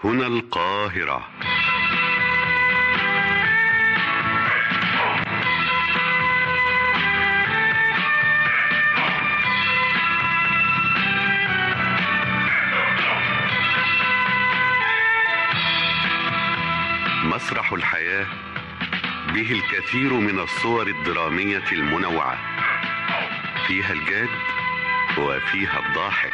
هنا القاهرة مسرح الحياة به الكثير من الصور الدرامية المنوعة فيها الجاد وفيها الضاحك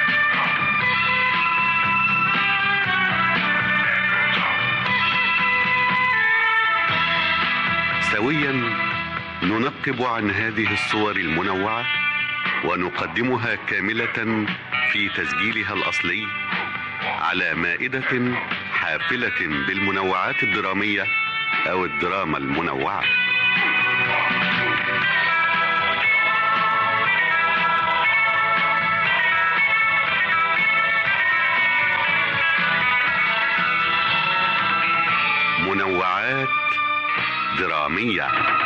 سويا ننقب عن هذه الصور المنوعة ونقدمها كاملة في تسجيلها الأصلي على مائدة حافلة بالمنوعات الدرامية أو الدراما المنوعة منوعات درامية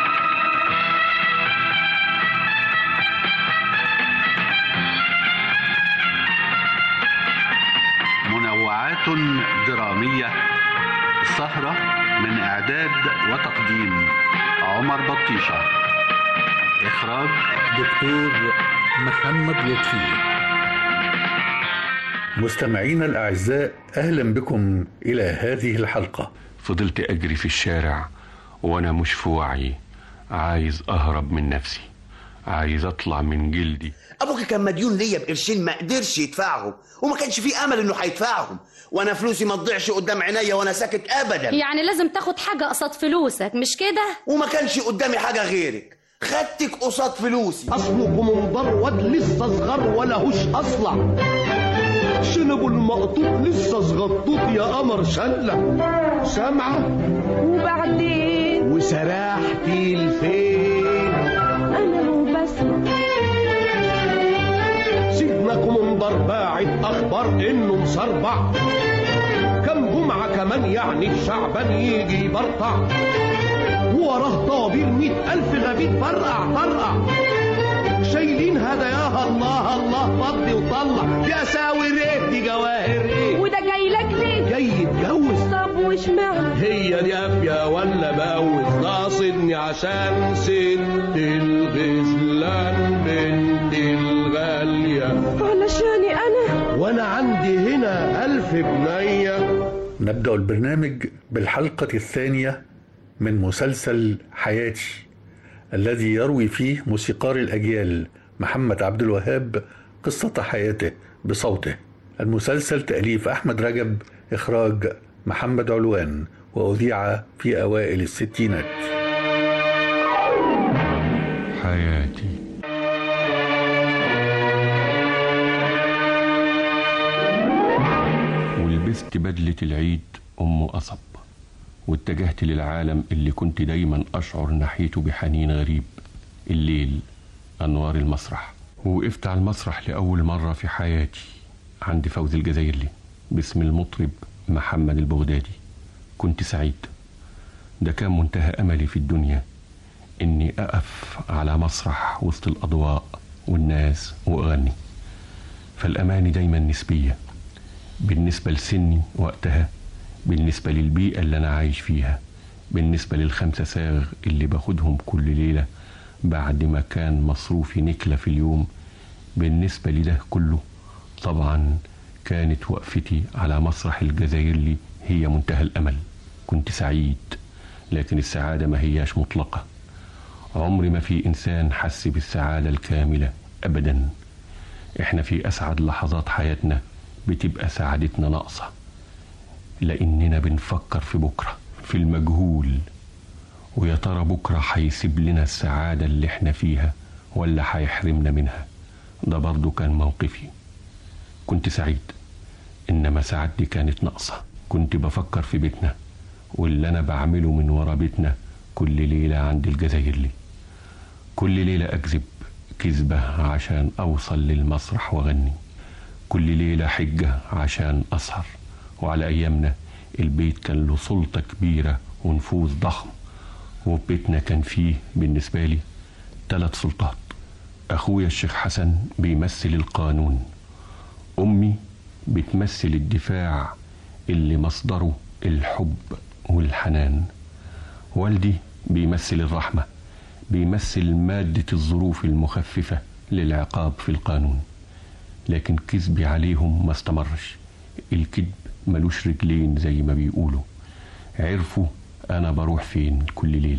منوعات درامية سهرة من إعداد وتقديم عمر بطيشة إخراج دكتور محمد لطفي مستمعينا الأعزاء أهلا بكم إلى هذه الحلقة فضلت أجري في الشارع وأنا مش في وعي عايز أهرب من نفسي عايز أطلع من جلدي ابوك كان مديون ليا بقرشين ما قدرش يدفعهم وما كانش في امل انه هيدفعهم وانا فلوسي ما تضيعش قدام عينيا وانا ساكت ابدا يعني لازم تاخد حاجة قصاد فلوسك مش كده؟ وما كانش قدامي حاجه غيرك خدتك قصاد فلوسي اصلكم منظر واد لسه صغر ولا هوش اصلع شنبه المقطوط لسه صغطوط يا قمر شلة سامعة وبعدين وسراحتي لفين انا وبسمع سيدناكم منظر باعت اخبار انه مصربع كم جمعة كمان يعني الشعبان يجي يبرطع وراه طابير مئة ألف غبيب فرقع فرقع شايلين هداياها الله الله فضي وطلع يا ساوي ايه دي جواهر ايه وده جاي لك ليه جاي يتجوز طب واشمعنى هي دي قافية ولا بوز قاصدني عشان ست الغزلان بنت الغالية علشاني انا وانا عندي هنا ألف بنية نبدأ البرنامج بالحلقة الثانية من مسلسل حياتي الذي يروي فيه موسيقار الأجيال محمد عبد الوهاب قصة حياته بصوته المسلسل تأليف أحمد رجب إخراج محمد علوان وأذيع في أوائل الستينات حياتي ولبست بدلة العيد أم قصب واتجهت للعالم اللي كنت دايما أشعر ناحيته بحنين غريب الليل أنوار المسرح ووقفت على المسرح لأول مرة في حياتي عند فوز الجزائري باسم المطرب محمد البغدادي كنت سعيد ده كان منتهى أملي في الدنيا إني أقف على مسرح وسط الأضواء والناس وأغني فالأماني دايما نسبية بالنسبة لسني وقتها بالنسبة للبيئة اللي أنا عايش فيها بالنسبة للخمسة ساغ اللي باخدهم كل ليلة بعد ما كان مصروفي نكلة في اليوم بالنسبة لده كله طبعا كانت وقفتي على مسرح الجزائري هي منتهى الأمل كنت سعيد لكن السعادة ما هياش مطلقة عمري ما في إنسان حس بالسعادة الكاملة أبدا إحنا في أسعد لحظات حياتنا بتبقى سعادتنا ناقصة لأننا بنفكر في بكرة في المجهول ويا ترى بكرة هيسيب لنا السعادة اللي احنا فيها ولا هيحرمنا منها ده برضو كان موقفي كنت سعيد إنما سعادتي كانت ناقصة كنت بفكر في بيتنا واللي أنا بعمله من ورا بيتنا كل ليلة عند الجزائري كل ليلة أكذب كذبة عشان أوصل للمسرح وأغني كل ليلة حجة عشان أسهر وعلى أيامنا البيت كان له سلطة كبيرة ونفوذ ضخم وبيتنا كان فيه بالنسبة لي ثلاث سلطات أخويا الشيخ حسن بيمثل القانون أمي بتمثل الدفاع اللي مصدره الحب والحنان والدي بيمثل الرحمة بيمثل مادة الظروف المخففة للعقاب في القانون لكن كذبي عليهم ما استمرش الكذب ملوش رجلين زي ما بيقولوا عرفوا أنا بروح فين كل ليلة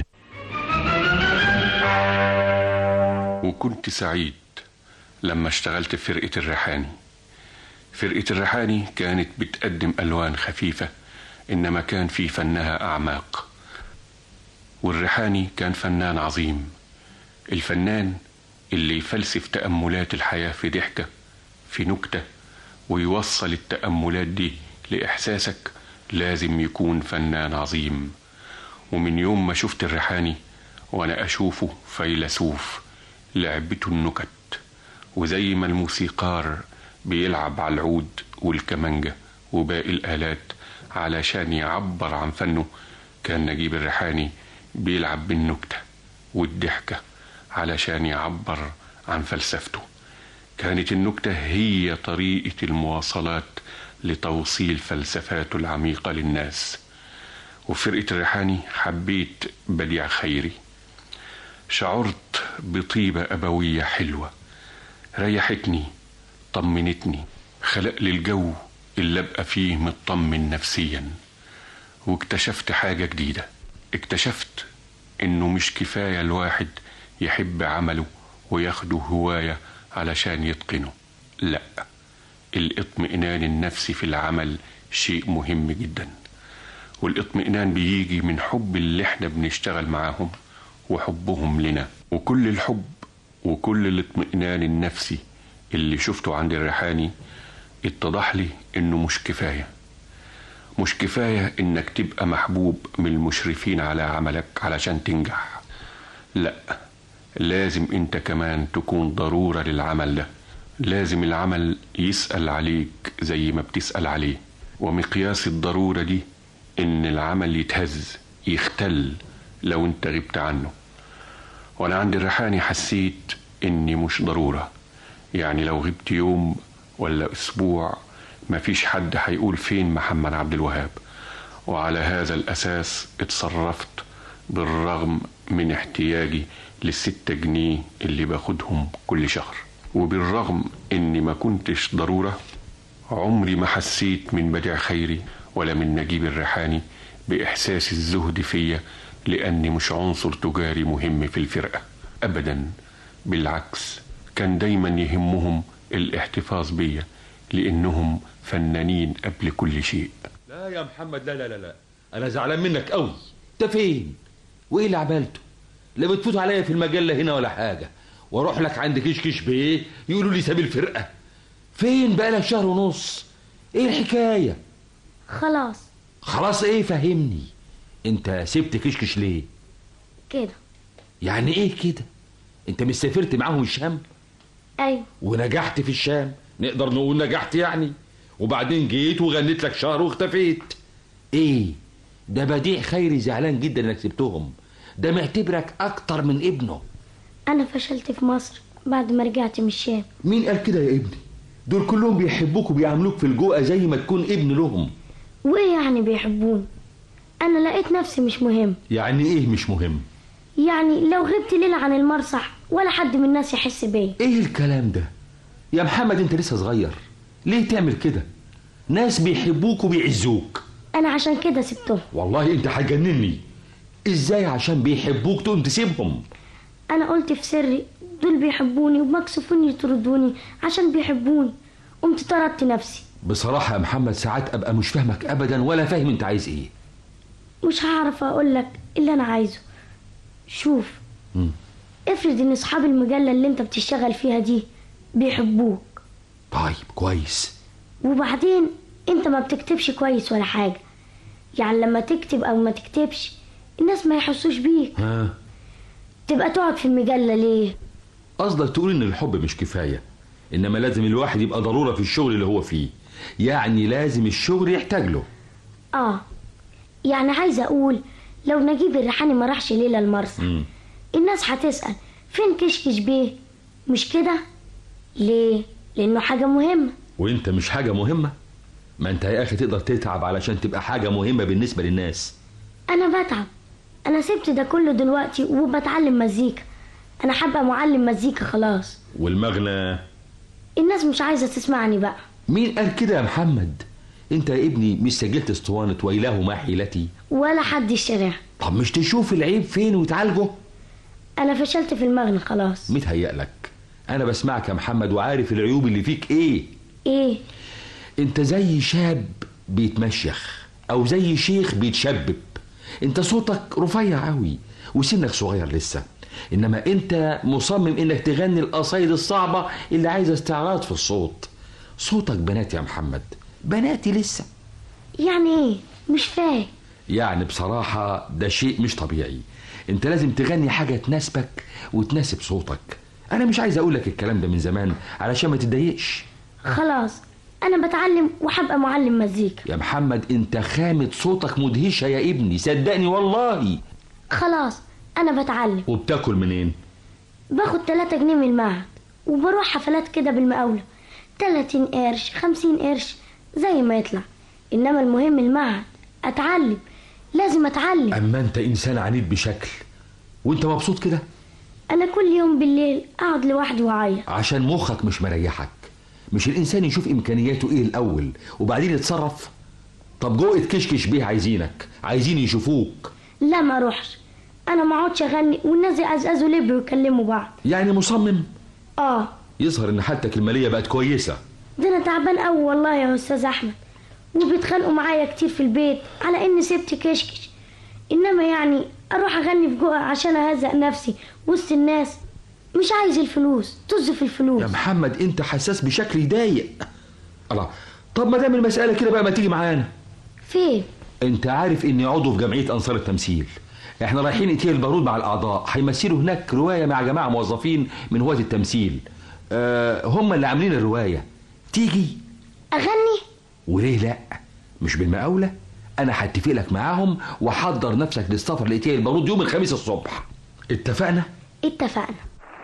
وكنت سعيد لما اشتغلت في فرقة الريحاني فرقة الريحاني كانت بتقدم ألوان خفيفة إنما كان في فنها أعماق والريحاني كان فنان عظيم الفنان اللي يفلسف تأملات الحياة في ضحكة في نكتة ويوصل التأملات دي لإحساسك لازم يكون فنان عظيم ومن يوم ما شفت الريحاني وأنا أشوفه فيلسوف لعبته النكت وزي ما الموسيقار بيلعب على العود والكمانجة وباقي الآلات علشان يعبر عن فنه كان نجيب الريحاني بيلعب بالنكتة والضحكة علشان يعبر عن فلسفته كانت النكتة هي طريقة المواصلات لتوصيل فلسفاته العميقة للناس وفرقة الريحاني حبيت بديع خيري شعرت بطيبة أبوية حلوة ريحتني طمنتني خلق لي الجو اللي أبقى فيه مطمن نفسيا واكتشفت حاجة جديدة اكتشفت إنه مش كفاية الواحد يحب عمله وياخده هواية علشان يتقنه لا الاطمئنان النفسي في العمل شيء مهم جدا والاطمئنان بيجي من حب اللي احنا بنشتغل معاهم وحبهم لنا وكل الحب وكل الاطمئنان النفسي اللي شفته عند الريحاني اتضح لي انه مش كفايه مش كفايه انك تبقى محبوب من المشرفين على عملك علشان تنجح لا لازم انت كمان تكون ضروره للعمل ده لازم العمل يسال عليك زي ما بتسال عليه ومقياس الضروره دي ان العمل يتهز يختل لو انت غبت عنه وانا عند الريحاني حسيت اني مش ضروره يعني لو غبت يوم ولا اسبوع مفيش حد هيقول فين محمد عبد الوهاب وعلى هذا الاساس اتصرفت بالرغم من احتياجي للستة جنيه اللي باخدهم كل شهر وبالرغم اني ما كنتش ضرورة عمري ما حسيت من بديع خيري ولا من نجيب الريحاني باحساس الزهد فيا لاني مش عنصر تجاري مهم في الفرقة ابدا بالعكس كان دايما يهمهم الاحتفاظ بيا لانهم فنانين قبل كل شيء لا يا محمد لا لا لا لا انا زعلان منك قوي انت فين وايه اللي عملته لا بتفوت عليا في المجله هنا ولا حاجه واروح لك عند كشكش بيه يقولوا لي ساب الفرقه فين بقى لك شهر ونص ايه الحكايه خلاص خلاص ايه فهمني انت سبت كشكش ليه كده يعني ايه كده انت مش سافرت معاهم الشام ايوه ونجحت في الشام نقدر نقول نجحت يعني وبعدين جيت وغنيت لك شهر واختفيت ايه ده بديع خيري زعلان جدا انك سبتهم ده معتبرك اكتر من ابنه انا فشلت في مصر بعد ما رجعت من الشام مين قال كده يا ابني دول كلهم بيحبوك وبيعاملوك في الجوقة زي ما تكون ابن لهم وايه يعني بيحبوني انا لقيت نفسي مش مهم يعني ايه مش مهم يعني لو غبت ليلة عن المسرح ولا حد من الناس يحس بيا ايه الكلام ده يا محمد انت لسه صغير ليه تعمل كده ناس بيحبوك وبيعزوك انا عشان كده سبتهم والله انت هتجنني ازاي عشان بيحبوك تقوم تسيبهم انا قلت في سري دول بيحبوني ومكسوفين يطردوني عشان بيحبوني قمت طردت نفسي بصراحة يا محمد ساعات ابقى مش فاهمك ابدا ولا فاهم انت عايز ايه مش هعرف اقول لك اللي انا عايزه شوف مم. افرض ان اصحاب المجله اللي انت بتشتغل فيها دي بيحبوك طيب كويس وبعدين انت ما بتكتبش كويس ولا حاجه يعني لما تكتب او ما تكتبش الناس ما يحسوش بيك ها تبقى تقعد في المجله ليه قصدك تقول ان الحب مش كفاية انما لازم الواحد يبقى ضرورة في الشغل اللي هو فيه يعني لازم الشغل يحتاج له اه يعني عايزه اقول لو نجيب الريحاني ما راحش ليله المرسى مم. الناس هتسال فين كشكش بيه مش كده ليه لانه حاجه مهمه وانت مش حاجة مهمة ما انت يا اخي تقدر تتعب علشان تبقى حاجه مهمه بالنسبه للناس انا بتعب انا سبت ده كله دلوقتي وبتعلم مزيكا انا حابة معلم مزيكا خلاص والمغنى الناس مش عايزة تسمعني بقى مين قال كده يا محمد انت يا ابني مش سجلت اسطوانه ويله ما حيلتي ولا حد يشتريها طب مش تشوف العيب فين وتعالجه انا فشلت في المغنى خلاص متهيألك انا بسمعك يا محمد وعارف العيوب اللي فيك ايه ايه انت زي شاب بيتمشخ او زي شيخ بيتشبب انت صوتك رفيع قوي وسنك صغير لسه انما انت مصمم انك تغني القصايد الصعبه اللي عايزه استعراض في الصوت صوتك بنات يا محمد بناتي لسه يعني ايه مش فاهم يعني بصراحه ده شيء مش طبيعي انت لازم تغني حاجه تناسبك وتناسب صوتك انا مش عايز اقول لك الكلام ده من زمان علشان ما تتضايقش خلاص انا بتعلم وهبقى معلم مزيكا يا محمد انت خامة صوتك مدهشة يا ابني صدقني والله خلاص انا بتعلم وبتاكل منين باخد 3 جنيه من المعهد وبروح حفلات كده بالمقاولة 30 قرش 50 قرش زي ما يطلع انما المهم المعهد اتعلم لازم اتعلم اما انت انسان عنيد بشكل وانت مبسوط كده انا كل يوم بالليل اقعد لوحدي واعيط عشان مخك مش مريحك مش الانسان يشوف امكانياته ايه الاول وبعدين يتصرف طب جوه كشكش بيه عايزينك عايزين يشوفوك لا ما اروحش انا ما اقعدش اغني والناس يعزقزوا لب ويكلموا بعض يعني مصمم اه يظهر ان حالتك الماليه بقت كويسه ده انا تعبان قوي والله يا استاذ احمد وبيتخانقوا معايا كتير في البيت على اني سبت كشكش انما يعني اروح اغني في جوه عشان اهزق نفسي وسط الناس مش عايز الفلوس طز في الفلوس يا محمد انت حساس بشكل يضايق الله طب ما دام المساله كده بقى ما تيجي معانا فين انت عارف اني عضو في جمعيه انصار التمثيل احنا رايحين اتيه البارود مع الاعضاء هيمثلوا هناك روايه مع جماعه موظفين من هواة التمثيل أه هم اللي عاملين الروايه تيجي اغني وليه لا مش بالمقاوله انا هتفق لك معاهم وحضر نفسك للسفر لاتيه البارود يوم الخميس الصبح اتفقنا اتفقنا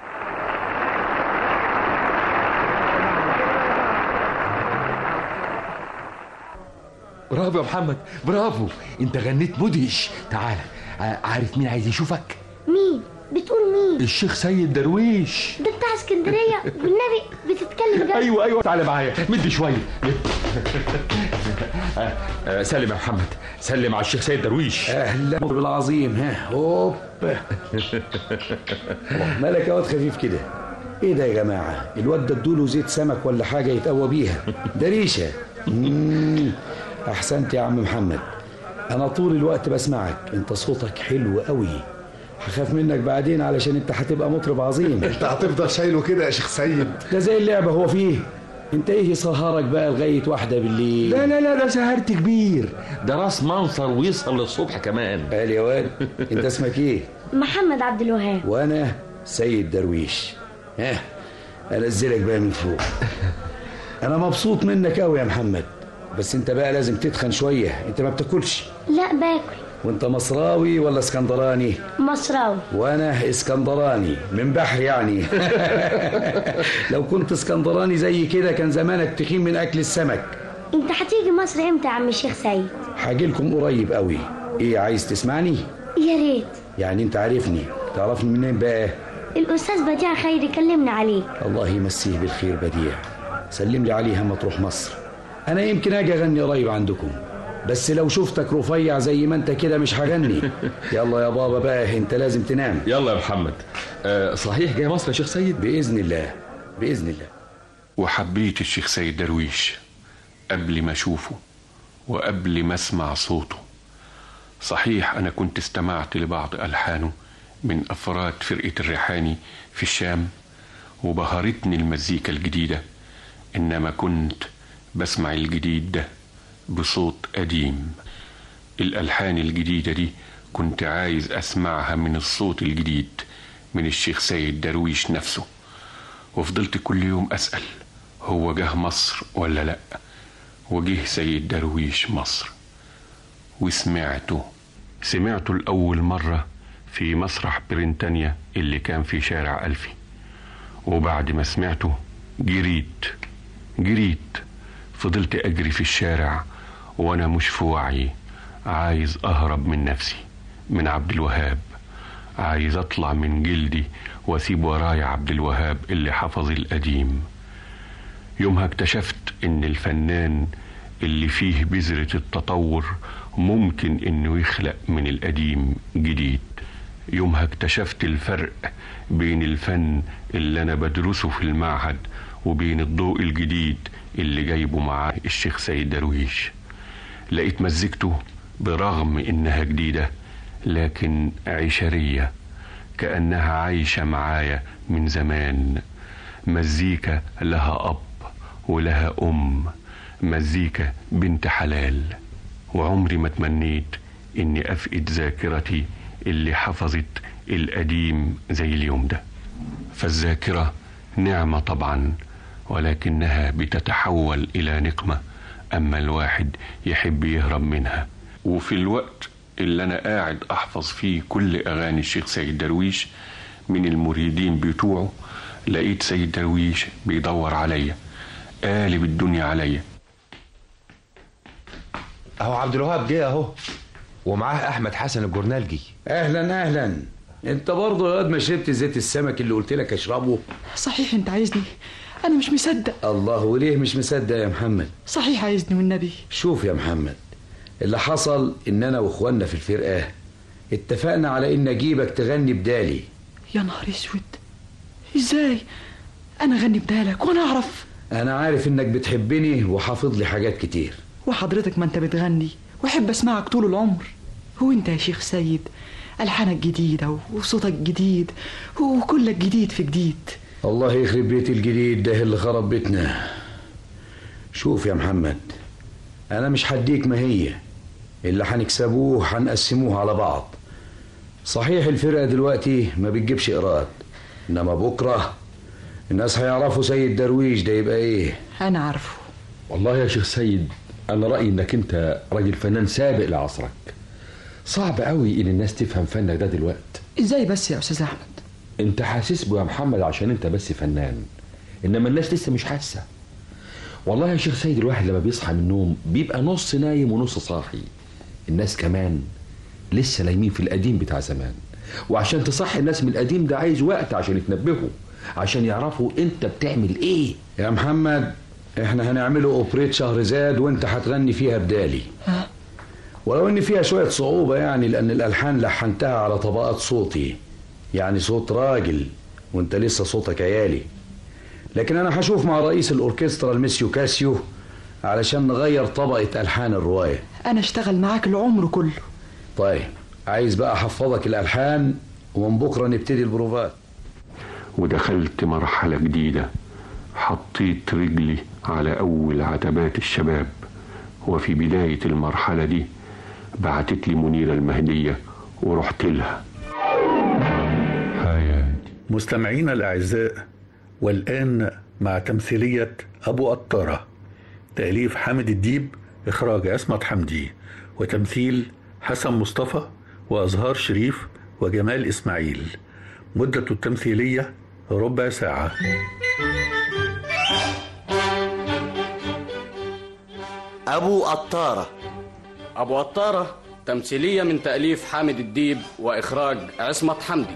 برافو يا محمد برافو انت غنيت مدهش تعال ع- عارف مين عايز يشوفك مين بتقول مين الشيخ سيد درويش ده بتاع اسكندريه والنبي بتتكلم جد ايوه ايوه تعالى معايا مد شويه مد. آه، آه، سلم يا محمد سلم على الشيخ سيد درويش اهلا بالعظيم ها هوب مالك يا واد خفيف كده ايه ده يا جماعه الواد ده ادوله زيت سمك ولا حاجه يتقوى بيها ده ريشه مم، احسنت يا عم محمد انا طول الوقت بسمعك انت صوتك حلو قوي هخاف منك بعدين علشان انت هتبقى مطرب عظيم انت هتفضل شايله كده يا شيخ سيد ده زي اللعبه هو فيه انت ايه سهرك بقى لغايه واحده بالليل لا لا لا ده سهرت كبير ده راس منصر ويسهر للصبح كمان قال يا واد انت اسمك ايه محمد عبد الوهاب وانا سيد درويش ها انزلك بقى من فوق انا مبسوط منك قوي يا محمد بس انت بقى لازم تتخن شويه انت ما بتاكلش لا باكل وانت مصراوي ولا اسكندراني مصراوي وانا اسكندراني من بحر يعني لو كنت اسكندراني زي كده كان زمانك تخين من اكل السمك انت هتيجي مصر امتى يا عم الشيخ سيد هاجيلكم قريب قوي ايه عايز تسمعني يا ريت يعني انت عارفني تعرفني منين بقى الاستاذ بديع خيري كلمنا عليك الله يمسيه بالخير بديع سلم لي عليه اما تروح مصر انا يمكن اجي اغني قريب عندكم بس لو شفتك رفيع زي ما انت كده مش هغني يلا يا بابا بقى انت لازم تنام يلا يا محمد أه صحيح جاي مصر يا شيخ سيد باذن الله باذن الله وحبيت الشيخ سيد درويش قبل ما اشوفه وقبل ما اسمع صوته صحيح انا كنت استمعت لبعض الحانه من افراد فرقه الريحاني في الشام وبهرتني المزيكا الجديده انما كنت بسمع الجديد ده بصوت قديم الالحان الجديده دي كنت عايز اسمعها من الصوت الجديد من الشيخ سيد درويش نفسه وفضلت كل يوم اسال هو جه مصر ولا لا وجه سيد درويش مصر وسمعته سمعته الأول مرة في مسرح برينتانيا اللي كان في شارع ألفي وبعد ما سمعته جريت جريت فضلت أجري في الشارع وأنا مش في وعي عايز أهرب من نفسي من عبد الوهاب عايز أطلع من جلدي وأسيب ورايا عبد الوهاب اللي حفظ القديم يومها اكتشفت إن الفنان اللي فيه بذرة التطور ممكن إنه يخلق من القديم جديد يومها اكتشفت الفرق بين الفن اللي أنا بدرسه في المعهد وبين الضوء الجديد اللي جايبه معاه الشيخ سيد درويش لقيت مزجته برغم إنها جديدة لكن عشرية كأنها عايشة معايا من زمان مزيكا لها أب ولها أم مزيكا بنت حلال وعمري ما تمنيت إني أفقد ذاكرتي اللي حفظت القديم زي اليوم ده فالذاكرة نعمة طبعا ولكنها بتتحول إلى نقمة أما الواحد يحب يهرب منها وفي الوقت اللي أنا قاعد أحفظ فيه كل أغاني الشيخ سيد درويش من المريدين بتوعه لقيت سيد درويش بيدور عليا قالب الدنيا عليا اهو عبد الوهاب جه اهو ومعاه احمد حسن الجورنالجي اهلا اهلا انت برضه يا واد ما شربت زيت السمك اللي قلت لك اشربه صحيح انت عايزني انا مش مصدق الله وليه مش مصدق يا محمد صحيح عايزني والنبي شوف يا محمد اللي حصل ان انا واخواننا في الفرقه اتفقنا على ان اجيبك تغني بدالي يا نهار اسود ازاي انا اغني بدالك وانا اعرف انا عارف انك بتحبني وحافظ لي حاجات كتير وحضرتك ما انت بتغني واحب اسمعك طول العمر هو انت يا شيخ سيد الحانك جديده وصوتك جديد وكلك جديد في جديد الله يخرب بيت الجديد ده اللي خرب بيتنا شوف يا محمد انا مش هديك ما هي اللي هنكسبوه هنقسموه على بعض صحيح الفرقه دلوقتي ما بتجيبش ايراد انما بكره الناس هيعرفوا سيد درويش ده يبقى ايه انا عارفه والله يا شيخ سيد انا رايي انك انت راجل فنان سابق لعصرك صعب قوي ان الناس تفهم فنك ده دلوقتي ازاي بس يا استاذ احمد انت حاسس بيه يا محمد عشان انت بس فنان انما الناس لسه مش حاسه والله يا شيخ سيد الواحد لما بيصحى من النوم بيبقى نص نايم ونص صاحي الناس كمان لسه نايمين في القديم بتاع زمان وعشان تصحي الناس من القديم ده عايز وقت عشان يتنبهوا عشان يعرفوا انت بتعمل ايه يا محمد احنا هنعمله اوبريت شهرزاد وانت هتغني فيها بدالي ها ولو ان فيها شويه صعوبه يعني لان الالحان لحنتها على طبقات صوتي يعني صوت راجل وانت لسه صوتك عيالي لكن انا هشوف مع رئيس الاوركسترا المسيو كاسيو علشان نغير طبقه الحان الروايه انا اشتغل معاك العمر كله طيب عايز بقى احفظك الالحان ومن بكره نبتدي البروفات ودخلت مرحلة جديدة حطيت رجلي على أول عتبات الشباب وفي بداية المرحلة دي بعتت لي منيرة المهدية ورحت لها مستمعينا الأعزاء والآن مع تمثيلية أبو قطارة تأليف حامد الديب إخراج عصمت حمدي وتمثيل حسن مصطفى وأزهار شريف وجمال إسماعيل مدة التمثيلية ربع ساعة أبو قطارة أبو قطارة تمثيلية من تأليف حامد الديب وإخراج عصمت حمدي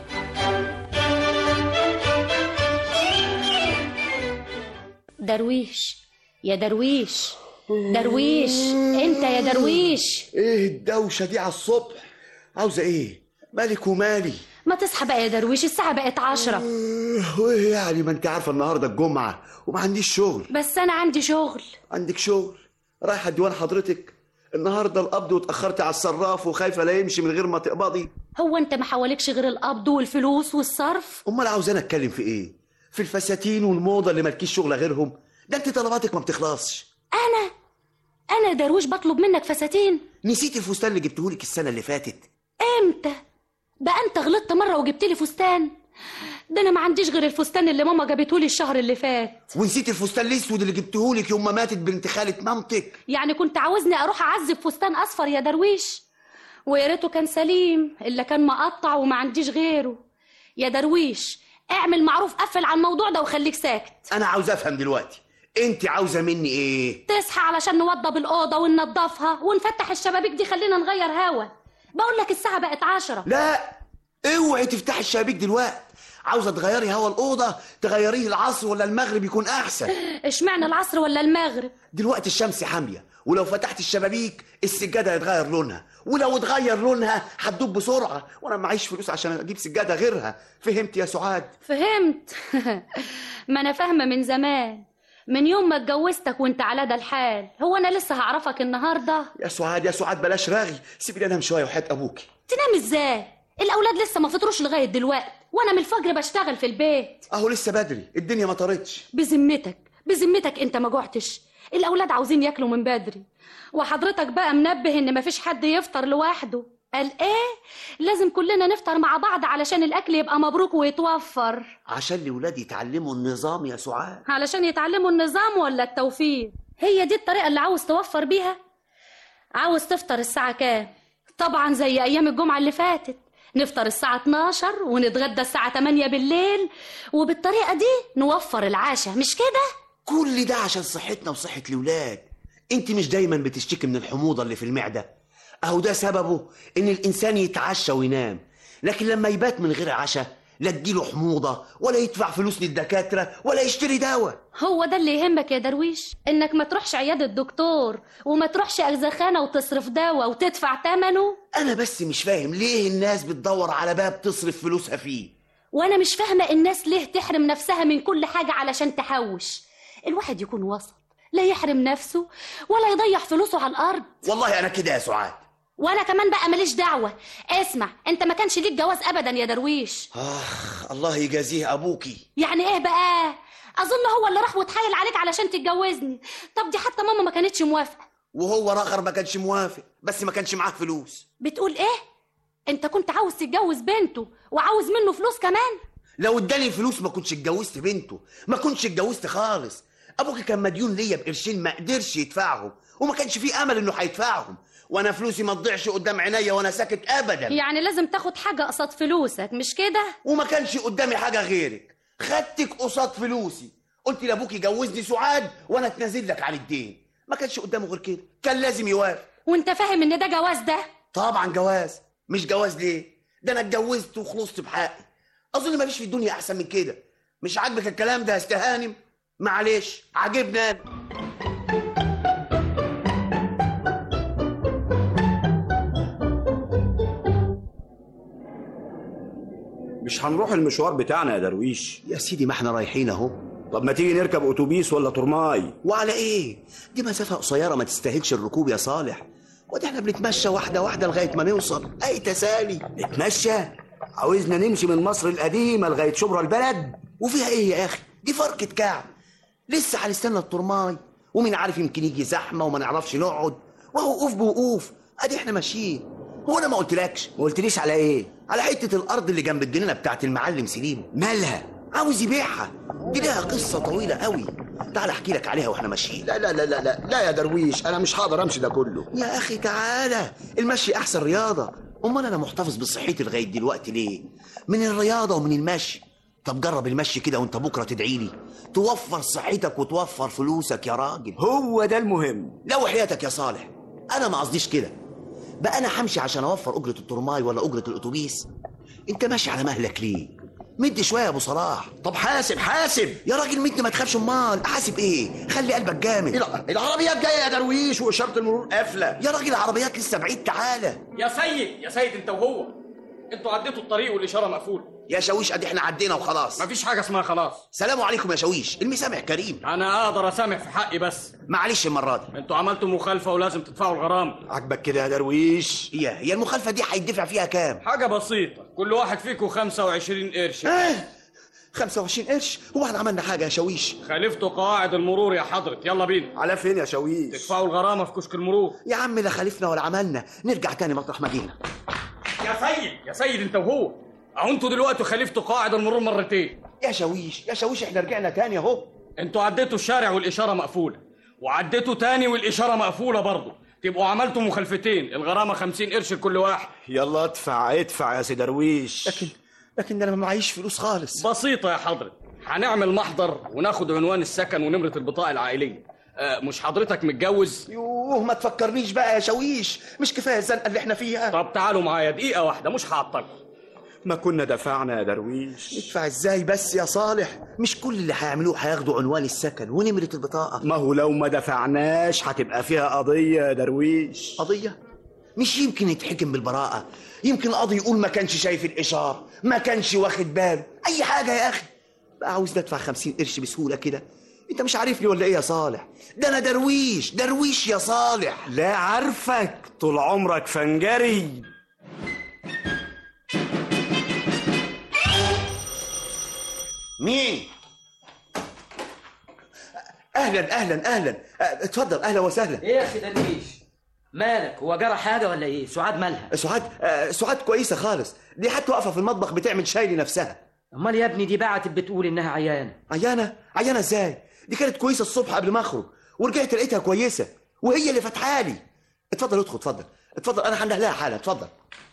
درويش يا درويش درويش انت يا درويش ايه الدوشة دي على الصبح عاوزة ايه مالك ومالي ما تصحى بقى يا درويش الساعة بقت عشرة وايه يعني ما انت عارفة النهاردة الجمعة وما عنديش شغل بس أنا عندي شغل عندك شغل رايحة الديوان حضرتك النهارده القبض واتأخرتي على الصراف وخايفة لا يمشي من غير ما تقبضي هو أنت ما حوالكش غير القبض والفلوس والصرف امال عاوزانا اتكلم في ايه في الفساتين والموضة اللي مالكيش شغل غيرهم ده انت طلباتك ما بتخلصش أنا أنا درويش بطلب منك فساتين نسيت الفستان اللي جبتهولك السنة اللي فاتت امتى بقى انت غلطت مرة وجبت لي فستان ده انا ما عنديش غير الفستان اللي ماما جابته لي الشهر اللي فات ونسيت الفستان الاسود اللي جبتهولك يوم ما ماتت بنت خالة مامتك يعني كنت عاوزني اروح اعذب فستان اصفر يا درويش ويا ريته كان سليم الا كان مقطع وما عنديش غيره يا درويش اعمل معروف قفل على الموضوع ده وخليك ساكت انا عاوز افهم دلوقتي انت عاوزه مني ايه تصحى علشان نوضب الأوضة وننضفها ونفتح الشبابيك دي خلينا نغير هوا بقول لك الساعة بقت عشرة لا اوعي تفتحي الشبابيك دلوقتي عاوزه تغيري هوا الاوضه تغيريه العصر ولا المغرب يكون احسن اشمعنى العصر ولا المغرب دلوقتي الشمس حاميه ولو فتحت الشبابيك السجاده هيتغير لونها ولو اتغير لونها هتدوب بسرعه وانا معيش فلوس عشان اجيب سجاده غيرها فهمت يا سعاد فهمت ما انا فاهمة من زمان من يوم ما اتجوزتك وانت على ده الحال هو انا لسه هعرفك النهارده يا سعاد يا سعاد بلاش رغي سيبيني انام شويه وحياه ابوكي تنام ازاي الاولاد لسه ما فطروش لغايه دلوقتي وانا من الفجر بشتغل في البيت اهو لسه بدري الدنيا ما طارتش بذمتك بذمتك انت ما جوعتش الاولاد عاوزين ياكلوا من بدري وحضرتك بقى منبه ان مفيش حد يفطر لوحده قال ايه لازم كلنا نفطر مع بعض علشان الاكل يبقى مبروك ويتوفر عشان الاولاد يتعلموا النظام يا سعاد علشان يتعلموا النظام ولا التوفير هي دي الطريقه اللي عاوز توفر بيها عاوز تفطر الساعه كام طبعا زي ايام الجمعه اللي فاتت نفطر الساعة 12 ونتغدى الساعة 8 بالليل وبالطريقة دي نوفر العشاء مش كده؟ كل ده عشان صحتنا وصحة الولاد انت مش دايما بتشتكي من الحموضة اللي في المعدة اهو ده سببه ان الانسان يتعشى وينام لكن لما يبات من غير عشاء لا تجيله حموضة ولا يدفع فلوس للدكاترة ولا يشتري دواء هو ده اللي يهمك يا درويش انك ما تروحش عيادة دكتور وما تروحش اجزخانة وتصرف دواء وتدفع ثمنه انا بس مش فاهم ليه الناس بتدور على باب تصرف فلوسها فيه وانا مش فاهمة الناس ليه تحرم نفسها من كل حاجة علشان تحوش الواحد يكون وسط لا يحرم نفسه ولا يضيع فلوسه على الارض والله انا كده يا سعاد وانا كمان بقى ماليش دعوة اسمع انت ما كانش ليك جواز ابدا يا درويش اخ الله يجازيه ابوكي يعني ايه بقى اظن هو اللي راح واتحايل عليك علشان تتجوزني طب دي حتى ماما ما كانتش موافقة وهو رخر ما كانش موافق بس ما كانش معاه فلوس بتقول ايه انت كنت عاوز تتجوز بنته وعاوز منه فلوس كمان لو اداني الفلوس ما كنتش اتجوزت بنته ما كنتش اتجوزت خالص ابوكي كان مديون ليا بقرشين ما قدرش يدفعهم وما كانش فيه امل انه هيدفعهم وانا فلوسي ما تضيعش قدام عينيا وانا ساكت ابدا يعني لازم تاخد حاجة قصاد فلوسك مش كده وما كانش قدامي حاجه غيرك خدتك قصاد فلوسي قلت لابوكي جوزني سعاد وانا اتنازل لك عن الدين ما كانش قدامه غير كده كان لازم يوافق وانت فاهم ان ده جواز ده طبعا جواز مش جواز ليه ده انا اتجوزت وخلصت بحقي اظن مفيش في الدنيا احسن من كده مش عاجبك الكلام ده يا استهانم معلش عاجبني انا مش هنروح المشوار بتاعنا يا درويش يا سيدي ما احنا رايحين اهو طب ما تيجي نركب اتوبيس ولا ترماي وعلى ايه دي مسافه قصيره ما تستاهلش الركوب يا صالح ودي احنا بنتمشى واحده واحده لغايه ما نوصل اي تسالي نتمشى عاوزنا نمشي من مصر القديمه لغايه شبرا البلد وفيها ايه يا اخي دي فرقه كعب لسه هنستنى الطرماي ومين عارف يمكن يجي زحمه وما نعرفش نقعد وهو وقوف بوقوف ادي احنا ماشيين هو انا ما قلتلكش ما قلتليش على ايه على حته الارض اللي جنب الجنينه بتاعت المعلم سليم مالها عاوز يبيعها دي لها قصه طويله قوي تعال احكي لك عليها واحنا ماشيين لا لا لا لا لا لا يا درويش انا مش هقدر امشي ده كله يا اخي تعالى المشي احسن رياضه امال انا محتفظ بصحتي لغايه دلوقتي ليه من الرياضه ومن المشي طب جرب المشي كده وانت بكره تدعي لي توفر صحتك وتوفر فلوسك يا راجل هو ده المهم لو حياتك يا صالح انا ما قصديش كده بقى انا همشي عشان اوفر اجره الترماي ولا اجره الاتوبيس انت ماشي على مهلك ليه مد شويه يا ابو صلاح طب حاسب حاسب يا راجل مد ما تخافش امال احاسب ايه خلي قلبك جامد العربيات جايه يا درويش واشاره المرور قافله يا راجل العربيات لسه بعيد تعالى يا سيد يا سيد انت وهو انتوا عديتوا الطريق والاشاره مقفوله يا شاويش ادي احنا عدينا وخلاص مفيش حاجه اسمها خلاص سلام عليكم يا شاويش المسامح كريم انا اقدر اسامح في حقي بس معلش المره دي انتوا عملتوا مخالفه ولازم تدفعوا الغرامه عاجبك كده يا درويش هي هي المخالفه دي هيدفع فيها كام حاجه بسيطه كل واحد فيكم 25 قرش اه 25 قرش هو احنا عملنا حاجه يا شاويش خالفتوا قواعد المرور يا حضرة يلا بينا على فين يا شاويش تدفعوا الغرامه في كشك المرور يا عم لا خالفنا ولا عملنا نرجع تاني مطرح ما جينا يا سيد يا سيد انت وهو اهو انتوا دلوقتي خالفتوا قواعد المرور مرتين يا شاويش يا شاويش احنا رجعنا تاني اهو انتوا عديتوا الشارع والاشاره مقفوله وعديتوا تاني والاشاره مقفوله برضه تبقوا عملتوا مخالفتين الغرامه 50 قرش لكل واحد يلا ادفع ادفع يا سي درويش لكن لكن انا ما معيش فلوس خالص بسيطه يا حضرة هنعمل محضر وناخد عنوان السكن ونمرة البطاقة العائلية آه، مش حضرتك متجوز؟ يوه ما تفكرنيش بقى يا شويش مش كفايه الزنقه اللي احنا فيها طب تعالوا معايا دقيقة واحدة مش هعطلكم ما كنا دفعنا يا درويش ندفع ازاي بس يا صالح مش كل اللي هيعملوه هياخدوا عنوان السكن ونمرة البطاقة ما هو لو ما دفعناش هتبقى فيها قضية يا درويش قضية مش يمكن يتحكم بالبراءة يمكن القاضي يقول ما كانش شايف الإشارة ما كانش واخد باله أي حاجة يا أخي بقى عاوز ندفع خمسين قرش بسهولة كده أنت مش عارفني ولا إيه يا صالح ده أنا درويش درويش يا صالح لا عارفك طول عمرك فنجري مين؟ أهلا أهلا أهلا أه، اتفضل أهلا وسهلا ايه يا اخي درويش مالك هو جرى حاجه ولا ايه سعاد مالها سعاد آه، سعاد كويسة خالص دي حتى واقفة في المطبخ بتعمل شاي لنفسها امال يا ابني دي بعتت بتقول انها عيانه عيانة عيانة ازاي دي كانت كويسة الصبح قبل ما اخرج ورجعت لقيتها كويسة وهي اللي فاتحالي اتفضل ادخل اتفضل اتفضل انا هنده لها حالا اتفضل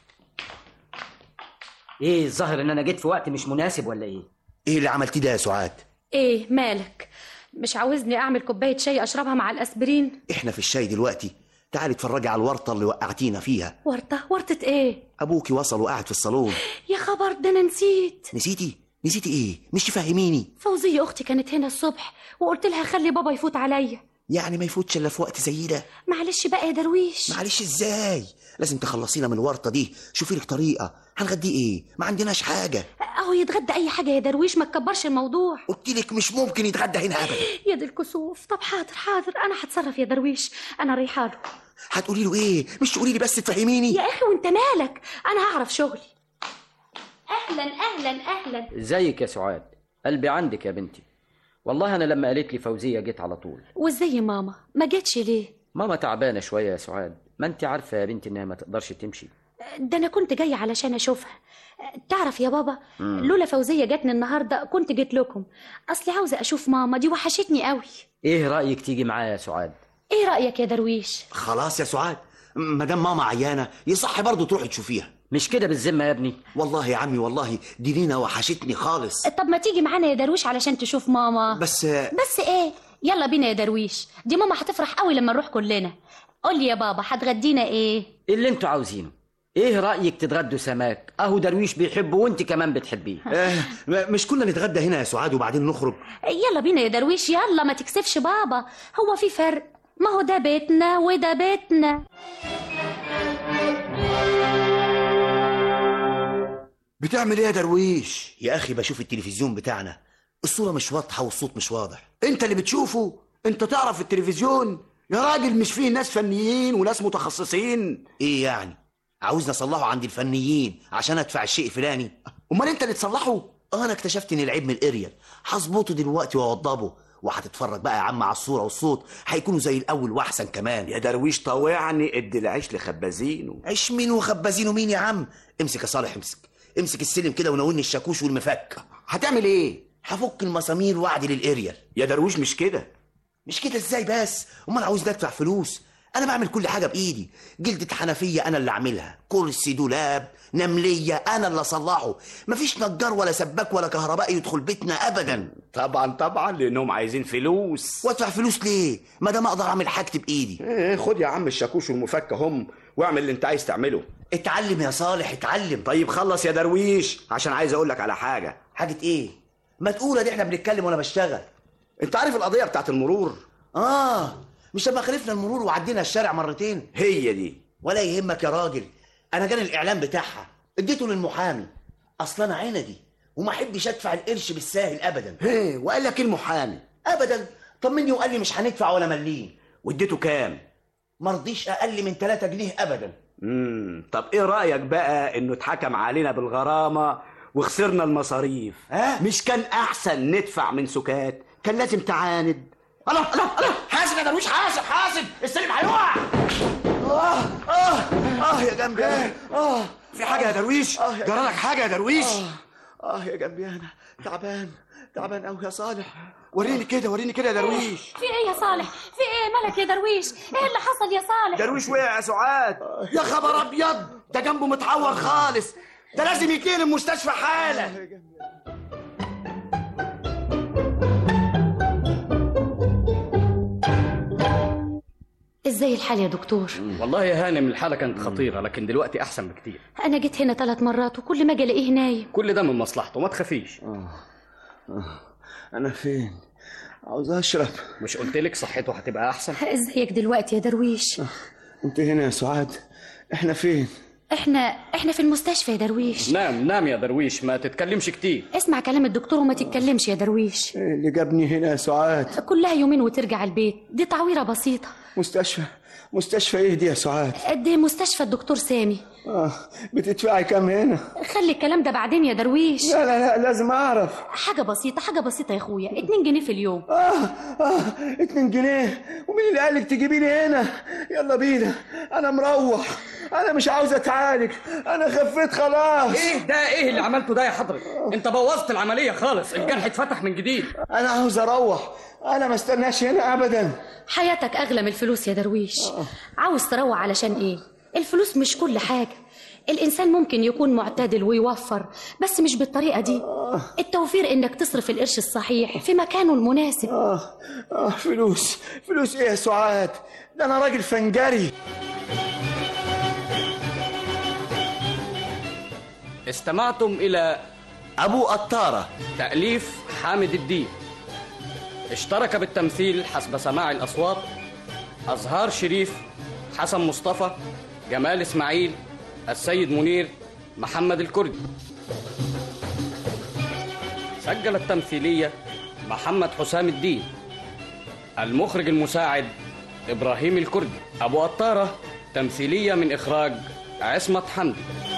ايه الظاهر ان انا جيت في وقت مش مناسب ولا ايه ايه اللي عملتيه ده يا سعاد ايه مالك مش عاوزني اعمل كوبايه شاي اشربها مع الاسبرين احنا في الشاي دلوقتي تعالي اتفرجي على الورطة اللي وقعتينا فيها ورطه ورطه ايه ابوكي وصل وقعد في الصالون يا خبر ده انا نسيت نسيتي نسيتي ايه مش تفهميني فوزيه اختي كانت هنا الصبح وقلت لها خلي بابا يفوت عليا يعني ما يفوتش الا في وقت زي ده معلش بقى يا درويش معلش ازاي لازم تخلصينا من الورطة دي شوفي لك طريقة هنغديه ايه ما عندناش حاجة اهو يتغدى اي حاجه يا درويش ما تكبرش الموضوع قلت لك مش ممكن يتغدى هنا ابدا يا دي الكسوف طب حاضر حاضر انا هتصرف يا درويش انا رايحه له هتقولي له ايه مش تقولي لي بس تفهميني يا اخي وانت مالك انا هعرف شغلي اهلا اهلا اهلا ازيك يا سعاد قلبي عندك يا بنتي والله انا لما قالت لي فوزيه جيت على طول وازاي ماما ما جتش ليه ماما تعبانه شويه يا سعاد ما انت عارفه يا بنتي انها ما تقدرش تمشي ده انا كنت جايه علشان اشوفها تعرف يا بابا مم. لولا فوزيه جاتني النهارده كنت جيت لكم اصلي عاوزه اشوف ماما دي وحشتني قوي ايه رايك تيجي معايا يا سعاد ايه رايك يا درويش خلاص يا سعاد ما دام ماما عيانة يصح برضه تروحي تشوفيها مش كده بالذمه يا ابني والله يا عمي والله دي لينا وحشتني خالص طب ما تيجي معانا يا درويش علشان تشوف ماما بس بس ايه يلا بينا يا درويش دي ماما هتفرح قوي لما نروح كلنا قول لي يا بابا هتغدينا ايه اللي انتوا عاوزينه ايه رايك تتغدوا سماك اهو درويش بيحبه وانت كمان بتحبيه آه مش كنا نتغدى هنا يا سعاد وبعدين نخرج يلا بينا يا درويش يلا ما تكسفش بابا هو في فرق ما هو ده بيتنا وده بيتنا بتعمل ايه يا درويش يا اخي بشوف التلفزيون بتاعنا الصورة مش واضحة والصوت مش واضح انت اللي بتشوفه انت تعرف التلفزيون يا راجل مش فيه ناس فنيين وناس متخصصين ايه يعني عاوزنا اصلحه عند الفنيين عشان ادفع الشيء الفلاني امال انت اللي تصلحه اه انا اكتشفت ان العيب من الاريال هظبطه دلوقتي واوضبه وهتتفرج بقى يا عم على الصورة والصوت هيكونوا زي الاول واحسن كمان يا درويش طوعني ادي العيش لخبازينه عيش مين وخبازينه مين يا عم امسك يا صالح امسك امسك السلم كده وناولني الشاكوش والمفك هتعمل ايه هفك المسامير واعدل الاريال يا درويش مش كده مش كده ازاي بس امال عاوز ادفع فلوس انا بعمل كل حاجه بايدي جلدة حنفيه انا اللي اعملها كرسي دولاب نمليه انا اللي اصلحه مفيش نجار ولا سباك ولا كهربائي يدخل بيتنا ابدا طبعا طبعا لانهم عايزين فلوس وادفع فلوس ليه ما دام اقدر اعمل حاجتي بايدي ايه خد يا عم الشاكوش والمفك هم واعمل اللي انت عايز تعمله اتعلم يا صالح اتعلم طيب خلص يا درويش عشان عايز اقول لك على حاجه حاجه ايه ما تقول دي احنا بنتكلم وانا بشتغل انت عارف القضيه بتاعت المرور اه مش لما خالفنا المرور وعدينا الشارع مرتين هي دي ولا يهمك يا راجل انا جاني الاعلان بتاعها اديته للمحامي اصل انا عندي وما احبش ادفع القرش بالساهل ابدا هي وقال لك ايه المحامي ابدا طمني وقال لي مش هندفع ولا مليم واديته كام مرضيش اقل من 3 جنيه ابدا امم طب ايه رايك بقى انه اتحكم علينا بالغرامه وخسرنا المصاريف ها مش كان احسن ندفع من سكات كان لازم تعاند الله الله الله حاسب يا درويش حاسب حاسب السلم هيقع اه اه اه يا جنبي اه في حاجه يا درويش آه يا جرالك حاجه يا درويش اه, آه يا جنبي انا تعبان تعبان قوي يا صالح وريني كده وريني كده يا درويش في ايه يا صالح في ايه مالك يا درويش ايه اللي حصل يا صالح درويش وقع يا سعاد يا خبر ابيض ده جنبه متعور خالص ده لازم يجي المستشفى حالا ازاي الحال يا دكتور والله يا هانم الحالة كانت خطيرة لكن دلوقتي أحسن بكتير انا جيت هنا ثلاث مرات وكل ما اجي الاقيه نايم كل ده من مصلحته ما تخافيش أنا فين؟ عاوز أشرب مش قلت لك صحته هتبقى أحسن ازيك دلوقتي يا درويش أنت هنا يا سعاد إحنا فين؟ احنا احنا في المستشفى يا درويش نام نام يا درويش ما تتكلمش كتير اسمع كلام الدكتور وما تتكلمش يا درويش اللي جابني هنا يا سعاد كلها يومين وترجع البيت دي تعويرة بسيطة مستشفى مستشفى إيه دي يا سعاد؟ قد ايه مستشفى الدكتور سامي آه بتدفعي كام هنا؟ خلي الكلام ده بعدين يا درويش لا لا لا لازم أعرف حاجة بسيطة حاجة بسيطة يا اخويا اتنين جنيه في اليوم آه آه اتنين جنيه ومين اللي قالك تجيبيني هنا؟ يلا بينا أنا مروح أنا مش عاوز أتعالج أنا خفيت خلاص ايه ده ايه اللي عملته ده يا حضرتك انت بوظت العملية خالص الجرح اتفتح من جديد أنا عاوز أروح أنا ما استناش هنا أبدا حياتك اغلى من الفلوس يا درويش عاوز تروح علشان ايه الفلوس مش كل حاجة الإنسان ممكن يكون معتدل ويوفر بس مش بالطريقة دي التوفير إنك تصرف القرش الصحيح في مكانه المناسب آه آه فلوس فلوس إيه يا سعاد؟ ده أنا راجل فنجري استمعتم إلى أبو قطارة تأليف حامد الدين اشترك بالتمثيل حسب سماع الأصوات أزهار شريف حسن مصطفى جمال إسماعيل السيد منير محمد الكردي سجل التمثيلية محمد حسام الدين المخرج المساعد إبراهيم الكردي أبو قطارة تمثيلية من إخراج عصمت حمدي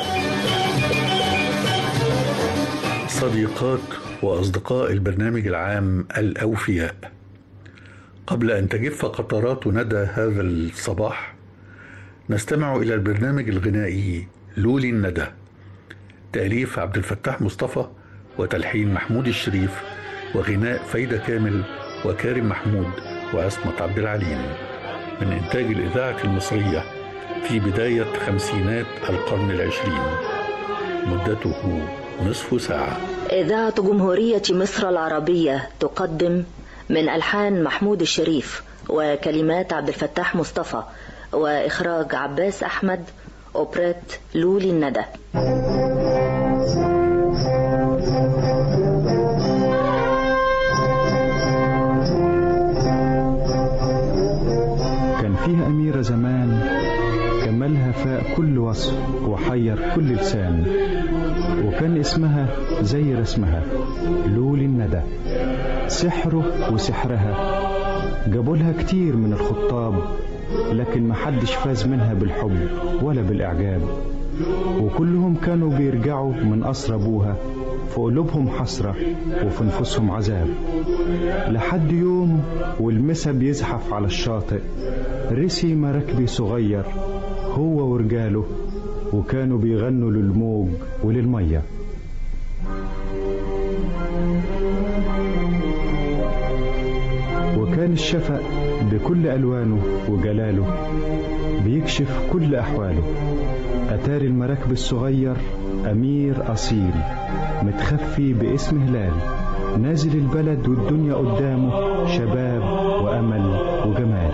صديقات وأصدقاء البرنامج العام الأوفياء قبل أن تجف قطرات ندى هذا الصباح نستمع إلى البرنامج الغنائي لولي الندى تأليف عبد الفتاح مصطفى وتلحين محمود الشريف وغناء فايدة كامل وكارم محمود وعصمت عبد العليم من إنتاج الإذاعة المصرية في بداية خمسينات القرن العشرين مدته نصف ساعة إذاعة جمهورية مصر العربية تقدم من ألحان محمود الشريف وكلمات عبد الفتاح مصطفى وإخراج عباس أحمد أوبريت لولي الندى كان فيها أميرة زمان كملها فاق كل وصف وحير كل لسان وكان اسمها زي رسمها لولي الندى سحره وسحرها جابوا لها كتير من الخطاب لكن محدش فاز منها بالحب ولا بالإعجاب وكلهم كانوا بيرجعوا من قصر أبوها في قلوبهم حسرة وفي نفوسهم عذاب لحد يوم والمسا بيزحف على الشاطئ رسي مراكبي صغير هو ورجاله وكانوا بيغنوا للموج وللميه وكان الشفق بكل ألوانه وجلاله بيكشف كل أحواله أتار المراكب الصغير أمير أصيل متخفي باسم هلال نازل البلد والدنيا قدامه شباب وأمل وجمال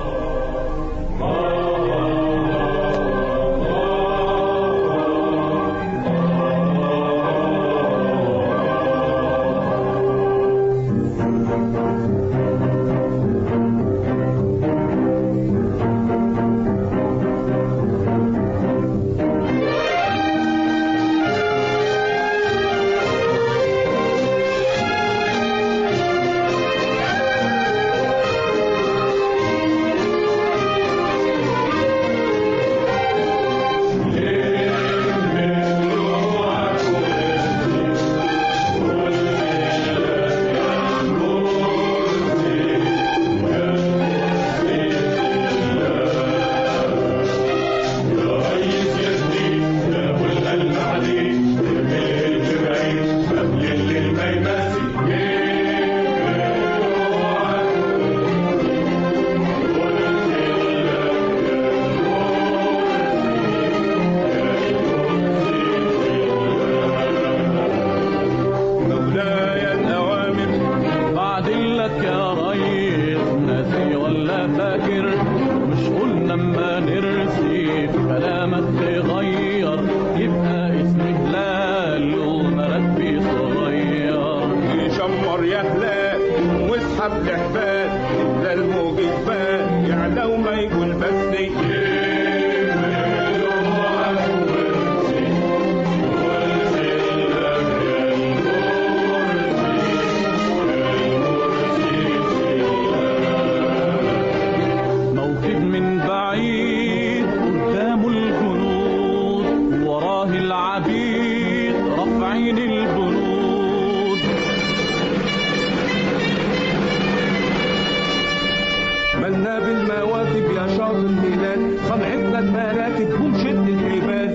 يا هلال واسحب الحبال لا الموج جبال يعلى وما يقول بس موكب من بعيد قدام الجنود وراه العبيد رافعين البنود مالنا بالمواكب يا شاطر الهلال صنعتنا المراكب ومشد الحبال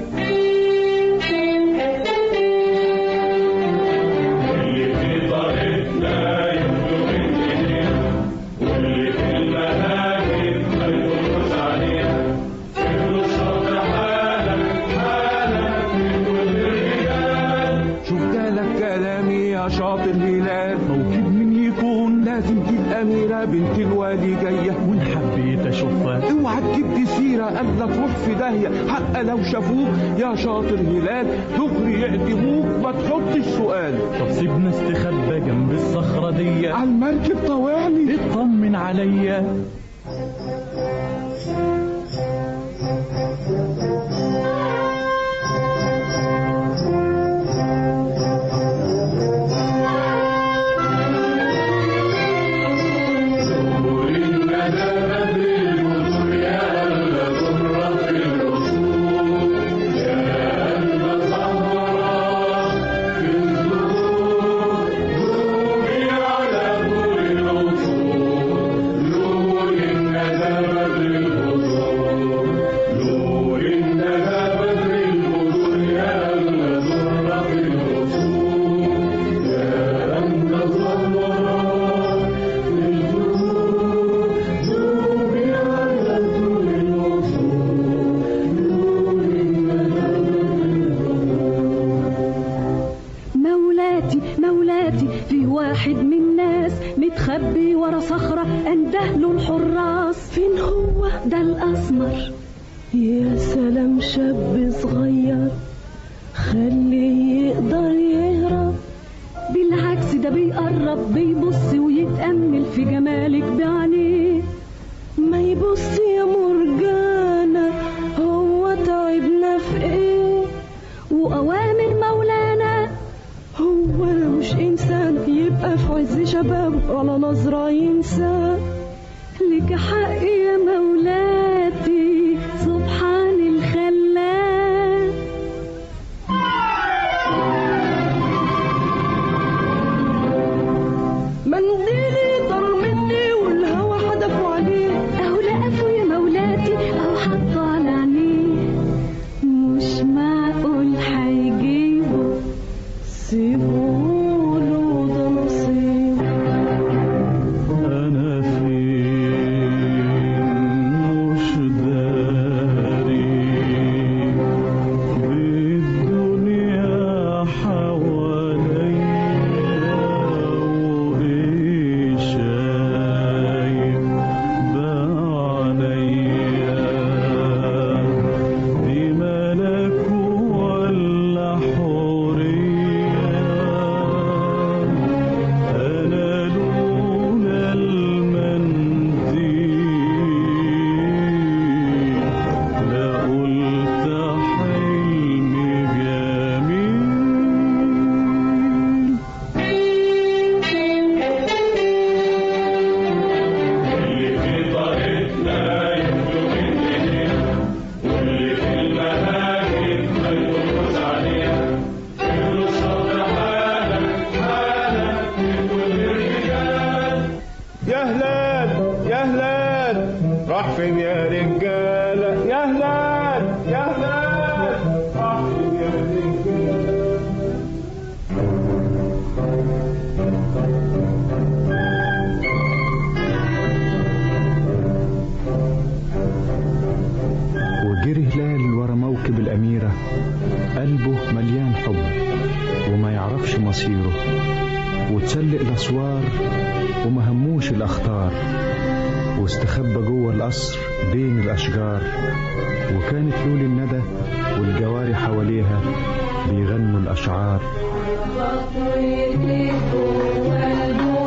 اللي في طريقنا يبدو من ايدينا واللي في المناكب ما يدوس عليها ابن الشاطر حالا حالا في كل الرجال شوف لك كلامي يا شاطر هلال موكب من يكون لازم دي الأميرة بنت الوالي جاية وإن حبيت أشوفها اوعى تجيب دي سيرة قبل تروح في داهية حق لو شافوك يا شاطر هلال دغري يقدموك ما تحطش سؤال طب سيبنا استخبى جنب الصخرة دي على المركب طوعني اطمن عليا مولاتي مولاتي في واحد من الناس متخبي ورا صخرة انده له الحراس فين هو ده الاسمر يا سلام شاب صغير خليه يقدر يهرب بالعكس ده بيقرب بيبص ويتأمل في جمالك بعينيه ما يبص يا مرجانة هو تعبنا في ايه وأوامر مولانا هو مش إنسان يبقى في عز شبابه ولا نظرة ينسى لك حق يا مولاتي سبحان الخلاق منديلي طار مني والهوا حدفوا عليه اهو لقفوا يا مولاتي اهو حطوا على عينيه مش معقول هيجيبوا سيبوله ده نصيبه أنا فين مش داري بالدنيا حواليا وإيه شايف بعينيا دي ملك ولا حورية أنا لولا المنديل لقلت حلمي جميل اللي في طريقنا يبدو من ايدينا واللي في المناكب ما يدوس عليها ابن الشاطر حالا حالا في كل الرجال يا هلال يا هلال راح فين يا رجالة يا هلال يا هلال راح فين يا رجالة وجري هلال ورا موكب الأميرة قلبه مليان حب وما يعرفش مصيره وتسلق الأسوار وما هموش الأخطار واستخبى جوه القصر بين الأشجار وكانت لول الندى والجواري حواليها بيغنوا الأشعار خطوة جوه الجوع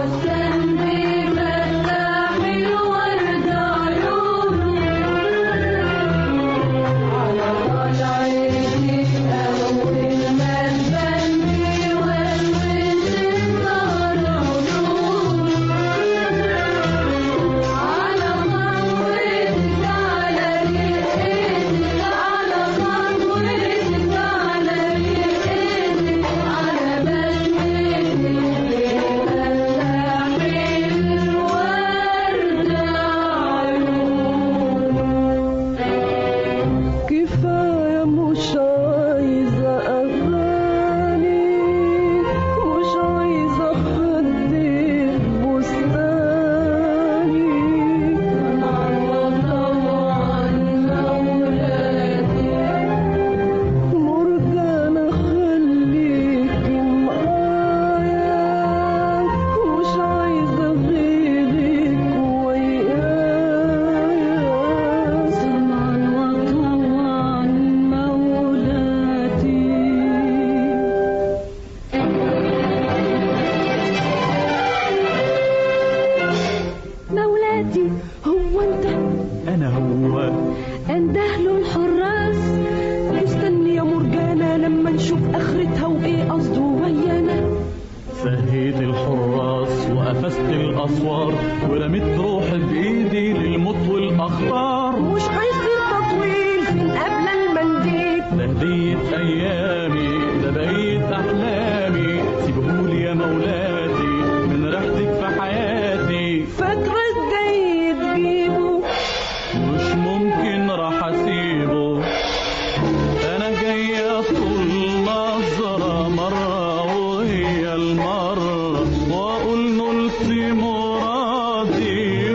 ورميت روحي بايدي للموت والاخطار مش هيصير تطويل فين قبل المنديل ده هدية ايامي ده بقيت احلامي سيبهولي يا مولاتي من ريحتك في حياتي فاكرة ازاي تجيبه مش ممكن راح اسيبه انا جاي طول نظرة مرة وهي المرة واقول نلت مرادي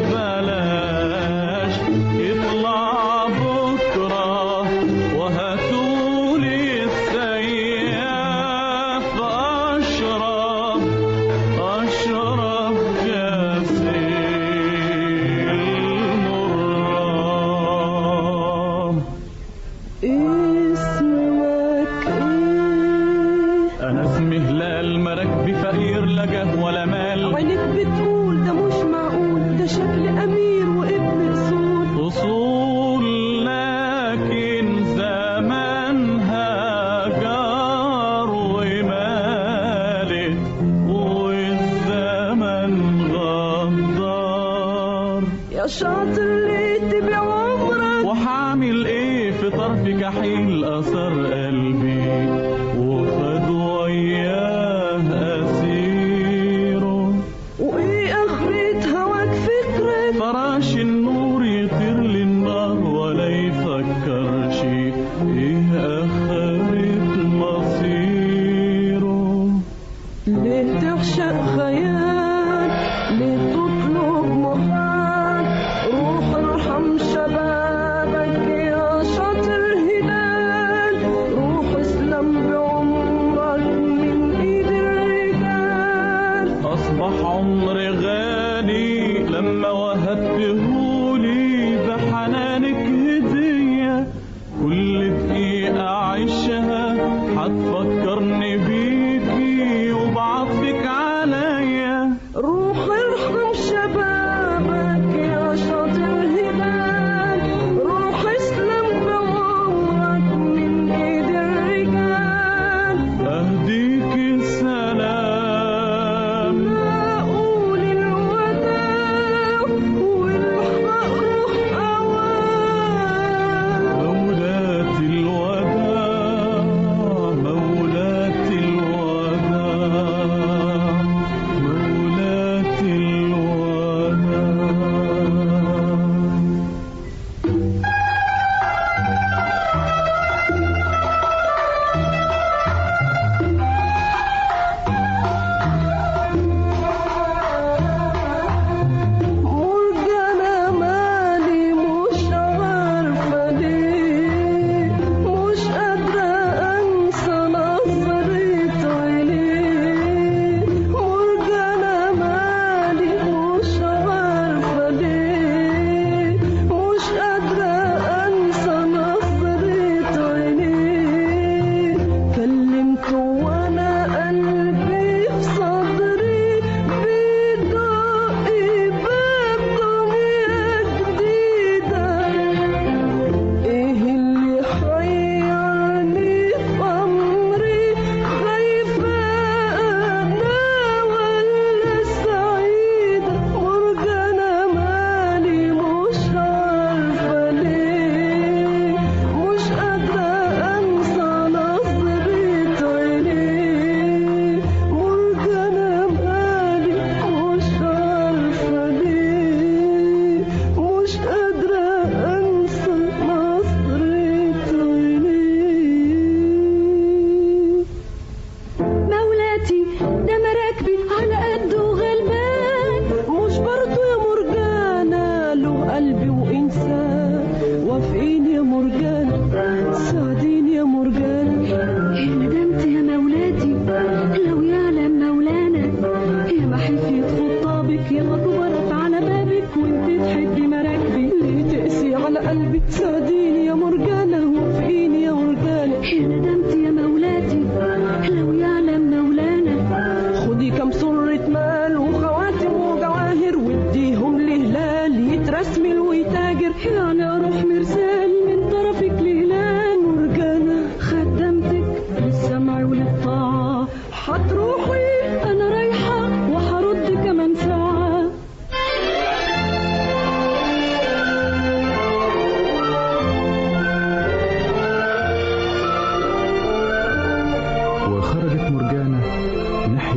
وبلاش يطلع بكرة وهاتولي السياف اشرب اشرب كاسي المرام اسمك ايه انا اسمي هلال مراكبي فقير لا جاه ولا مال عينك بتقول ده مش معقول ده شكل امير وابن اصول اصول لكن زمانها جار ومالت والزمن غدار يا شاطر ليه تبيع عمرك وحامل ايه في طرف كحيل اثر قلبي وخد وياه اسيره وايه اخرة هواك فكرك فراش النور يطير للنار ولا يفكرش ايه اخرة مصيره ليه تعشق خيال ليه تطلب محال روح ارحم شبابك يا شاطر هلال روح اسلم بعمرك من ايد الرجال اصبح عمري غالي لما وهبتهولي بحنانك هدية كل دقيقة أعيشها هتفكرني بيكي وبعطفك عليا روح ارحم شبابك يا شاطر هلال روح اسلم بعمرك من ايد الرجال أهديك السلام اقول الوداع والحق روح مولاتي الوداع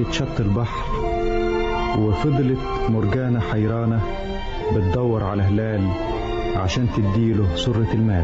ناحية شط البحر وفضلت مرجانة حيرانة بتدور على هلال عشان تديله سرة المال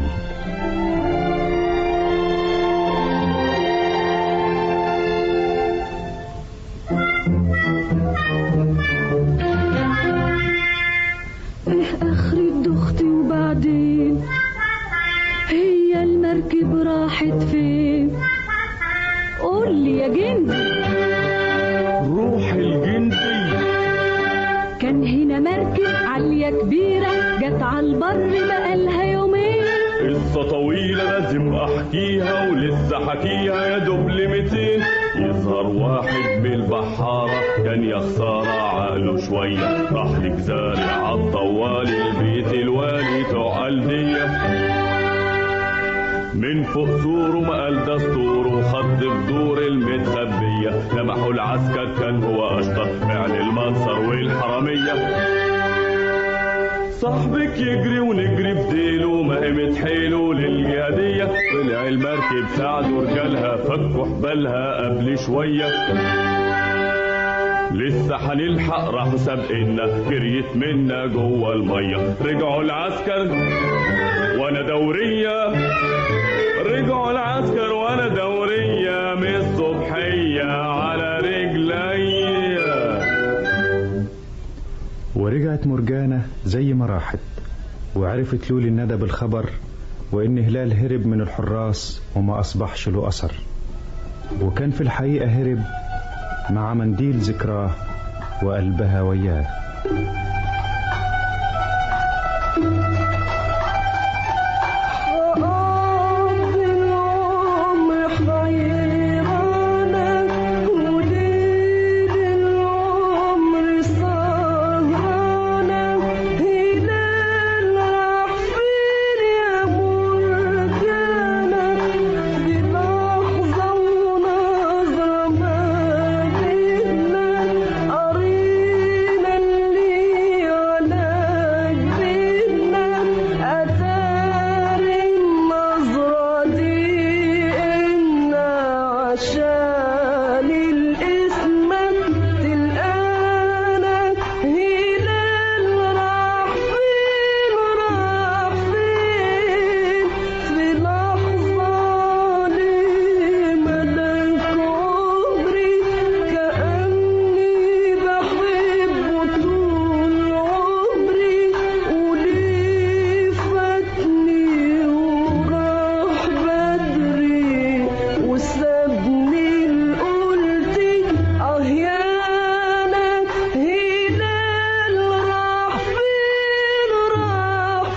ايه اخرة دختي وبعدين هي المركب راحت فين قول لي يا جندي روح الجندي كان هنا مركب عالية كبيرة جت على البر بقالها يومين قصة طويلة لازم أحكيها ولسه حكيها يا دوب لمتين يظهر واحد من البحارة كان يا خسارة عقله شوية راح لك زارع عالطوال البيت الوالي تعقل ديه من فوق سوره ما قال دستوره خد بدور المتخبية لمحوا العسكر كان هو أشطر فعل المنصر والحرامية صاحبك يجري ونجري بديله ما قامت حيله للجهادية طلع المركب ساعدوا رجالها فكوا حبالها قبل شوية لسه هنلحق راحوا سابقنا جريت منا جوه المية رجعوا العسكر وانا دورية رجعوا العسكر وانا دورية من الصبحية على رجليا ورجعت مرجانة زي ما راحت وعرفت لولي الندى بالخبر وإن هلال هرب من الحراس وما أصبحش له أثر وكان في الحقيقة هرب مع منديل ذكراه وقلبها وياه عشان الاسم تلقانا هلال راح فين راح فين في لحظة لملك عمري كأني بحبه طول عمري وليه فاتني وراح بدري وسابني لقلتي اه يانا هلال راح فين راح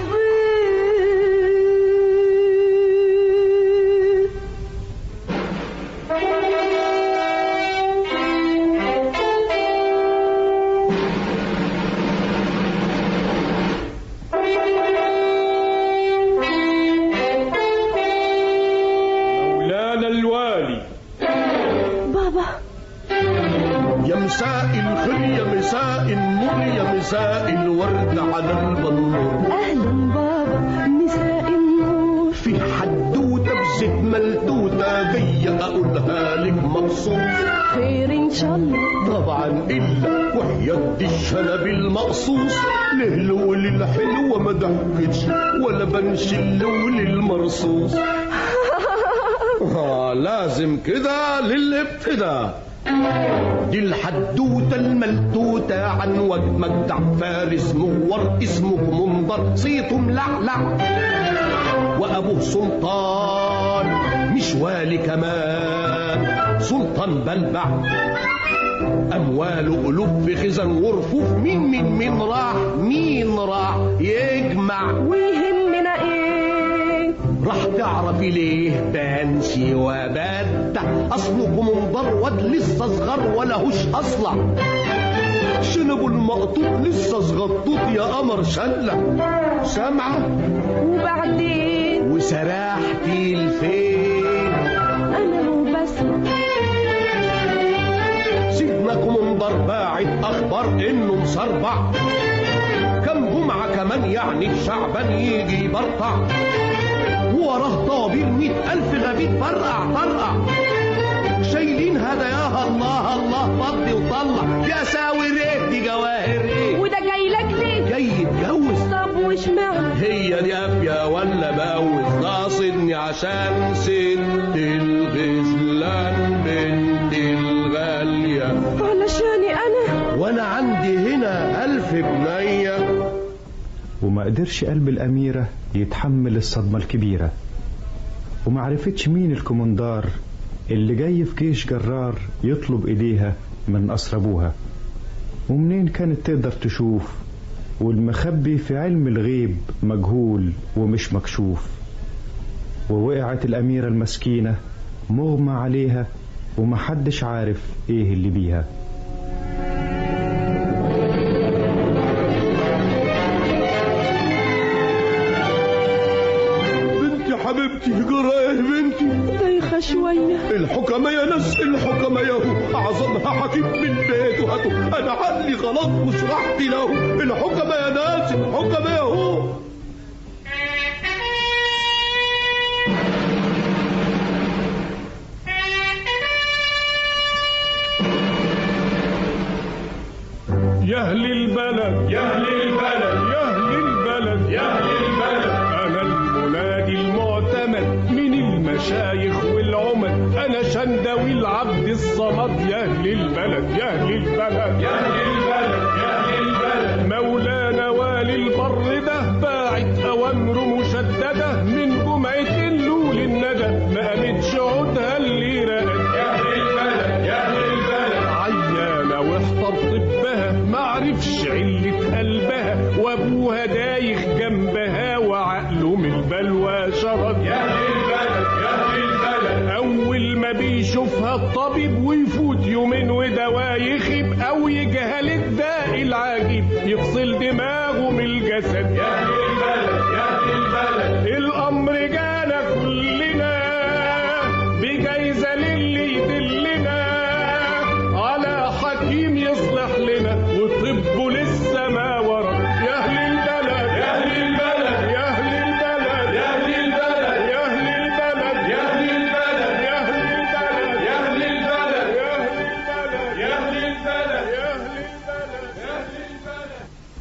مولانا الوالي بابا يا مساء الخير يا مساء النور يا مساء الورد على البنور اهلا بابا مساء النور في حدوته بزيت ملتوته جايه اقولها لك مخصوص خير ان شاء الله طبعا الا وحياة الشنب المقصوص لهلول الحلوه ما ضحكتش ولا بنشلول المرصوص آه لازم كده للابتداء دي الحدوتة الملتوتة عن وجه مجدع فارس مغور اسمه منظر صيته ملعلع وأبوه سلطان مش والي كمان سلطان بلبع أمواله قلوب في خزن ورفوف مين مين مين راح مين راح يجمع ويهمنا ايه راح تعرفي ليه بانشي وبدع اصلكم منظر واد لسه صغر ولهوش اصلع شنبه المقطوط لسه صغطوط يا قمر شلة سامعة وبعدين وسراحتي لفين انا وبسمع سيدناكم منظر باعت اخبار انه مصربع كم جمعة كمان يعني الشعبان يجي يبرطع وراه طابير مئة ألف غبيت فرقع فرقع وشايلين هداياها الله الله فضي وطلع دي اساور ايه دي جواهر ايه وده جاي لك ليه جاي يتجوز طب واشمعنى هي دي افيا ولا بوز قاصدني عشان ست الغزلان بنت الغالية علشاني انا وانا عندي هنا الف بنية وما قدرش قلب الأميرة يتحمل الصدمة الكبيرة وما عرفتش مين الكومندار اللي جاي في جيش جرار يطلب إيديها من أسر أبوها ومنين كانت تقدر تشوف والمخبي في علم الغيب مجهول ومش مكشوف ووقعت الأميرة المسكينة مغمى عليها ومحدش عارف ايه اللي بيها بنتي حبيبتي جرى ايه بنتي دايخة شوية الحكمة يا ناس الحكمة يا هو أعظمها حكيم من بيته هاتوا أنا عقلي غلط وشرحت له الحكمة يا ناس الحكمة يا هو يا أهل البلد يا أهل البلد يا أهل البلد يا أهل البلد أنا المنادي المعتمد من المشايخ والعمد أنا شندوي العبد الصمد يا أهل البلد يا أهل البلد يا أهل البلد يا أهل البلد مولانا والي البر ده باعت أوامره مشددة من جمعة اللول الندى ما قامتش عودها اللي رقد يا أهل البلد يا أهل البلد عيانة واحتر طبها معرفش علة قلبها وابوها دايخ جنبها وعقله من البلوى شرد يا أهل البلد يا أهل البلد أول ما بيشوفها الطبيب ويفوت يومين ودواء يخيب أو يجهل الداء العجيب يفصل دماغه من الجسد يا أهل البلد يا أهل البلد الأمر جانا كلنا بجايزة للي يدلنا على حكيم يصلح لنا وطبه لسه ما ورد يا أهل البلد يا أهل البلد يا أهل البلد يا أهل البلد يا أهل البلد يا أهل البلد يا أهل البلد يا أهل البلد يا أهل البلد يا أهل البلد يا أهل البلد يا أهل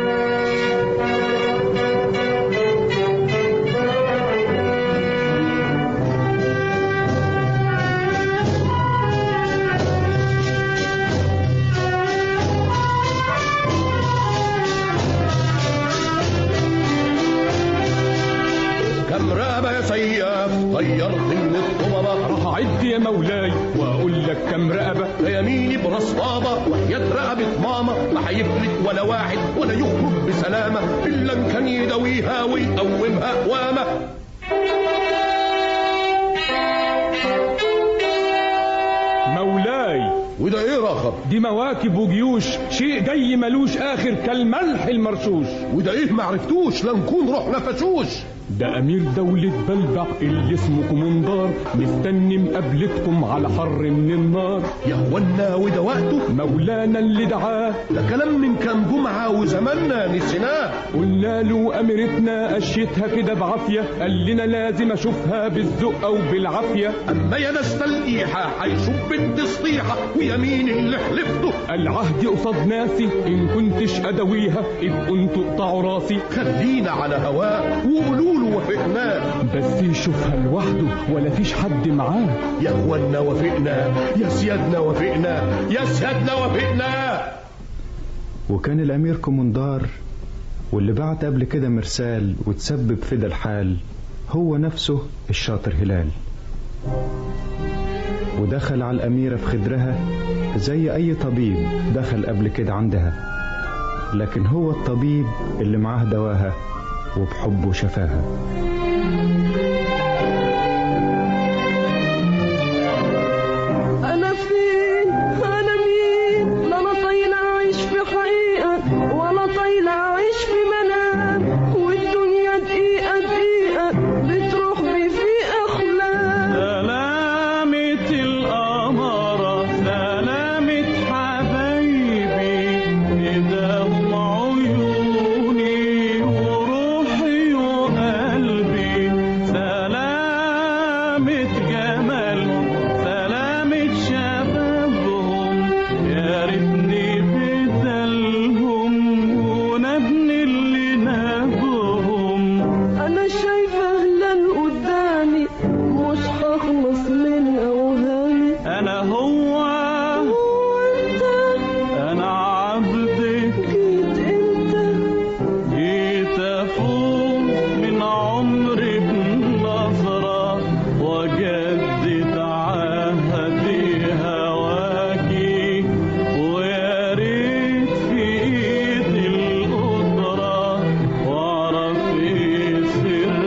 كم رقبة يا سياف غيرت من الطببة راح أعد يا مولاي وأقول لك كم رقبة ده يميني برصابة وحياة رقبة ماما ما هيفلت ولا واحد ولا يخرج بسلامة إلا إن كان يداويها ويقومها قوامة مولاي وده ايه رخب دي مواكب وجيوش شيء جاي ملوش اخر كالملح المرشوش وده ايه معرفتوش لا نكون رحنا فشوش ده امير دولة بلبع اللي اسمه كومندار مستني مقابلتكم على حر من النار يا هونا وده وقته مولانا اللي دعاه ده كلام من كام جمعة وزماننا نسيناه قلنا له اميرتنا قشيتها كده بعافية قال لنا لازم اشوفها بالذوق او بالعافية اما يا ناس تلقيحة هيشوف بنت صفيحة ويمين اللي حلفته العهد قصاد ناسي ان كنتش ادويها ابقوا انتوا اقطعوا راسي خلينا على هواه وقولوا له وافقناه بس يشوفها لوحده ولا فيش حد معاه يا اخوانا وافقنا يا سيادنا وافقنا يا سيادنا وافقنا وكان الأمير كومندار واللي بعت قبل كده مرسال وتسبب في ده الحال هو نفسه الشاطر هلال ودخل على الأميرة في خدرها زي أي طبيب دخل قبل كده عندها لكن هو الطبيب اللي معاه دواها وبحبه شفاها أنا فين أنا مين لا أنا طايلة أعيش في حقيقة ولا طايلة أعيش في منام والدنيا دقيقة دقيقة بتروح بي في أخلاق سلامة القمرة سلامة حبايبي ندم عيوني وروحي وقلبي سلامة جمالهم سلامة نبني بدلهم ونبني اللي نابهم انا شايفه هلال قدامي مش هخلص من اوهامي انا هو هو انت انا عبدك جيت انت جيت افوق من عمري بنظرة وجدد عهدي هواكي ويا ريت في ايدي القدرة واعرف ايه سر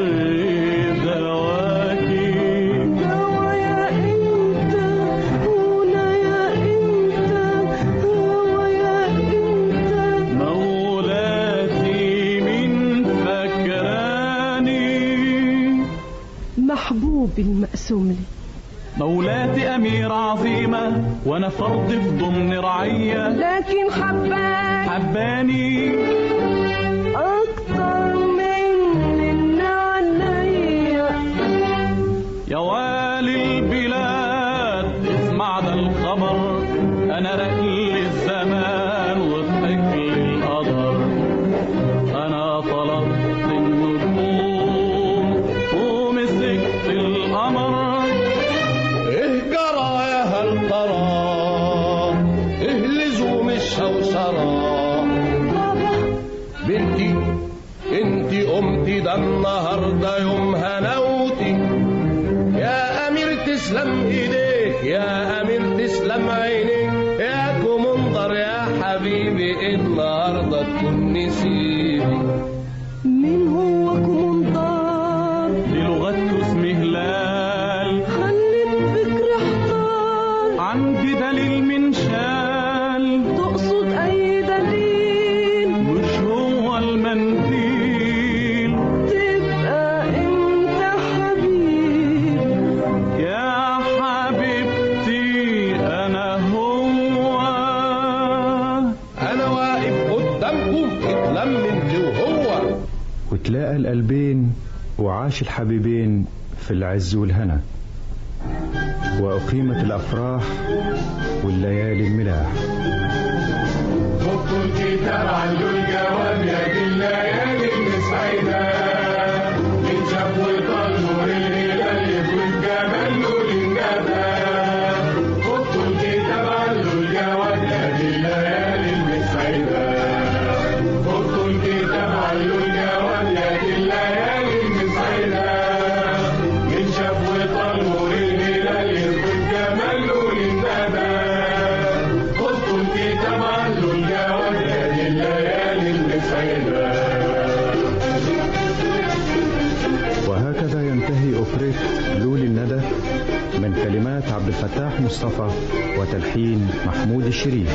دواكي هوايا انت هنا يا انت هوايا انت مولاتي من فكراني محبوبي المقسوم لي مولاتي أميرة عظيمة وأنا فرد في ضمن رعية لكن حباك حباني اكتر من النعنية يا والي البلاد اسمع ده الخبر أنا رقل الزمان وضحك لي القدر أنا طلبت النجوم ومسكت القمر ايه جرى يا هل ترى ايه لزوم الشوشرة بنتي انتي قمتي ده النهارده يوم هنوتي يا امير تسلم ايديك يا امير تسلم عينيك يا كومندر يا حبيبي النهارده تكون نسيبي مين هو كومندار دي لغته اسمه هلال خليت فكري احتار عندي دليل من شال تقصد اي دليل مش هو المنديل تبقى انت حبيب يا حبيبتي انا هو انا واقف قدامكم اتلم انت وهو وتلاقى القلبين وعاش الحبيبين في العز والهنا وأقيمت الأفراح والليالي الملاح فكوا الكتاب عنده الجواب يا دي الليالي المسعدة من شاف وطال نور الهلال يكون جمال نور الندى فكوا الكتاب عنده الجواب يا دي الليالي المسعدة فكوا الكتاب عنده الجواب يا دي الليالي المسعدة من شاف وطال نور الهلال يكون جمال نور الندى خذوا الكتاب عنه الجواب يا دي الليالي المسعدة وهكذا ينتهي أوبريت لولي الندى من كلمات عبد الفتاح مصطفى وتلحين محمود الشريف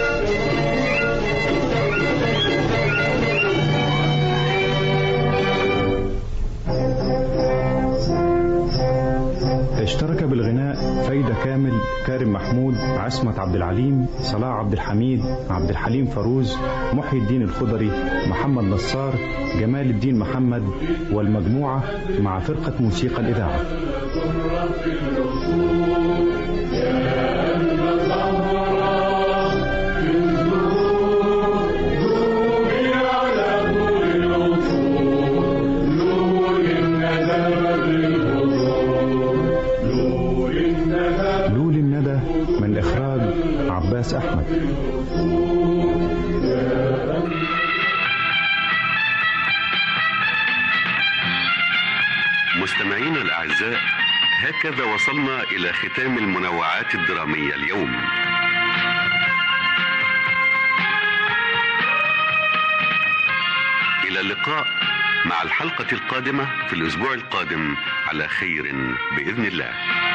اشترك بالغناء فايدة كامل كارم محمود عصمت عبد العليم صلاح عبد الحميد عبد الحليم فروز محي الدين الخضري محمد نصار جمال الدين محمد والمجموعة مع فرقة موسيقى الإذاعة لول الندى من إخراج عباس أحمد مستمعينا الأعزاء هكذا وصلنا إلى ختام المنوعات الدرامية اليوم إلى اللقاء مع الحلقة القادمة في الأسبوع القادم على خير بإذن الله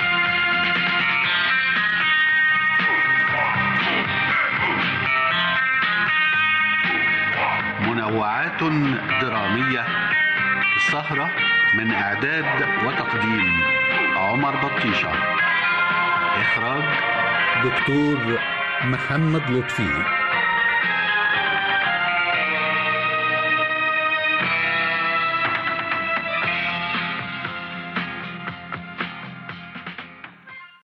منوعات درامية السهرة من إعداد وتقديم عمر بطيشة إخراج دكتور محمد لطفي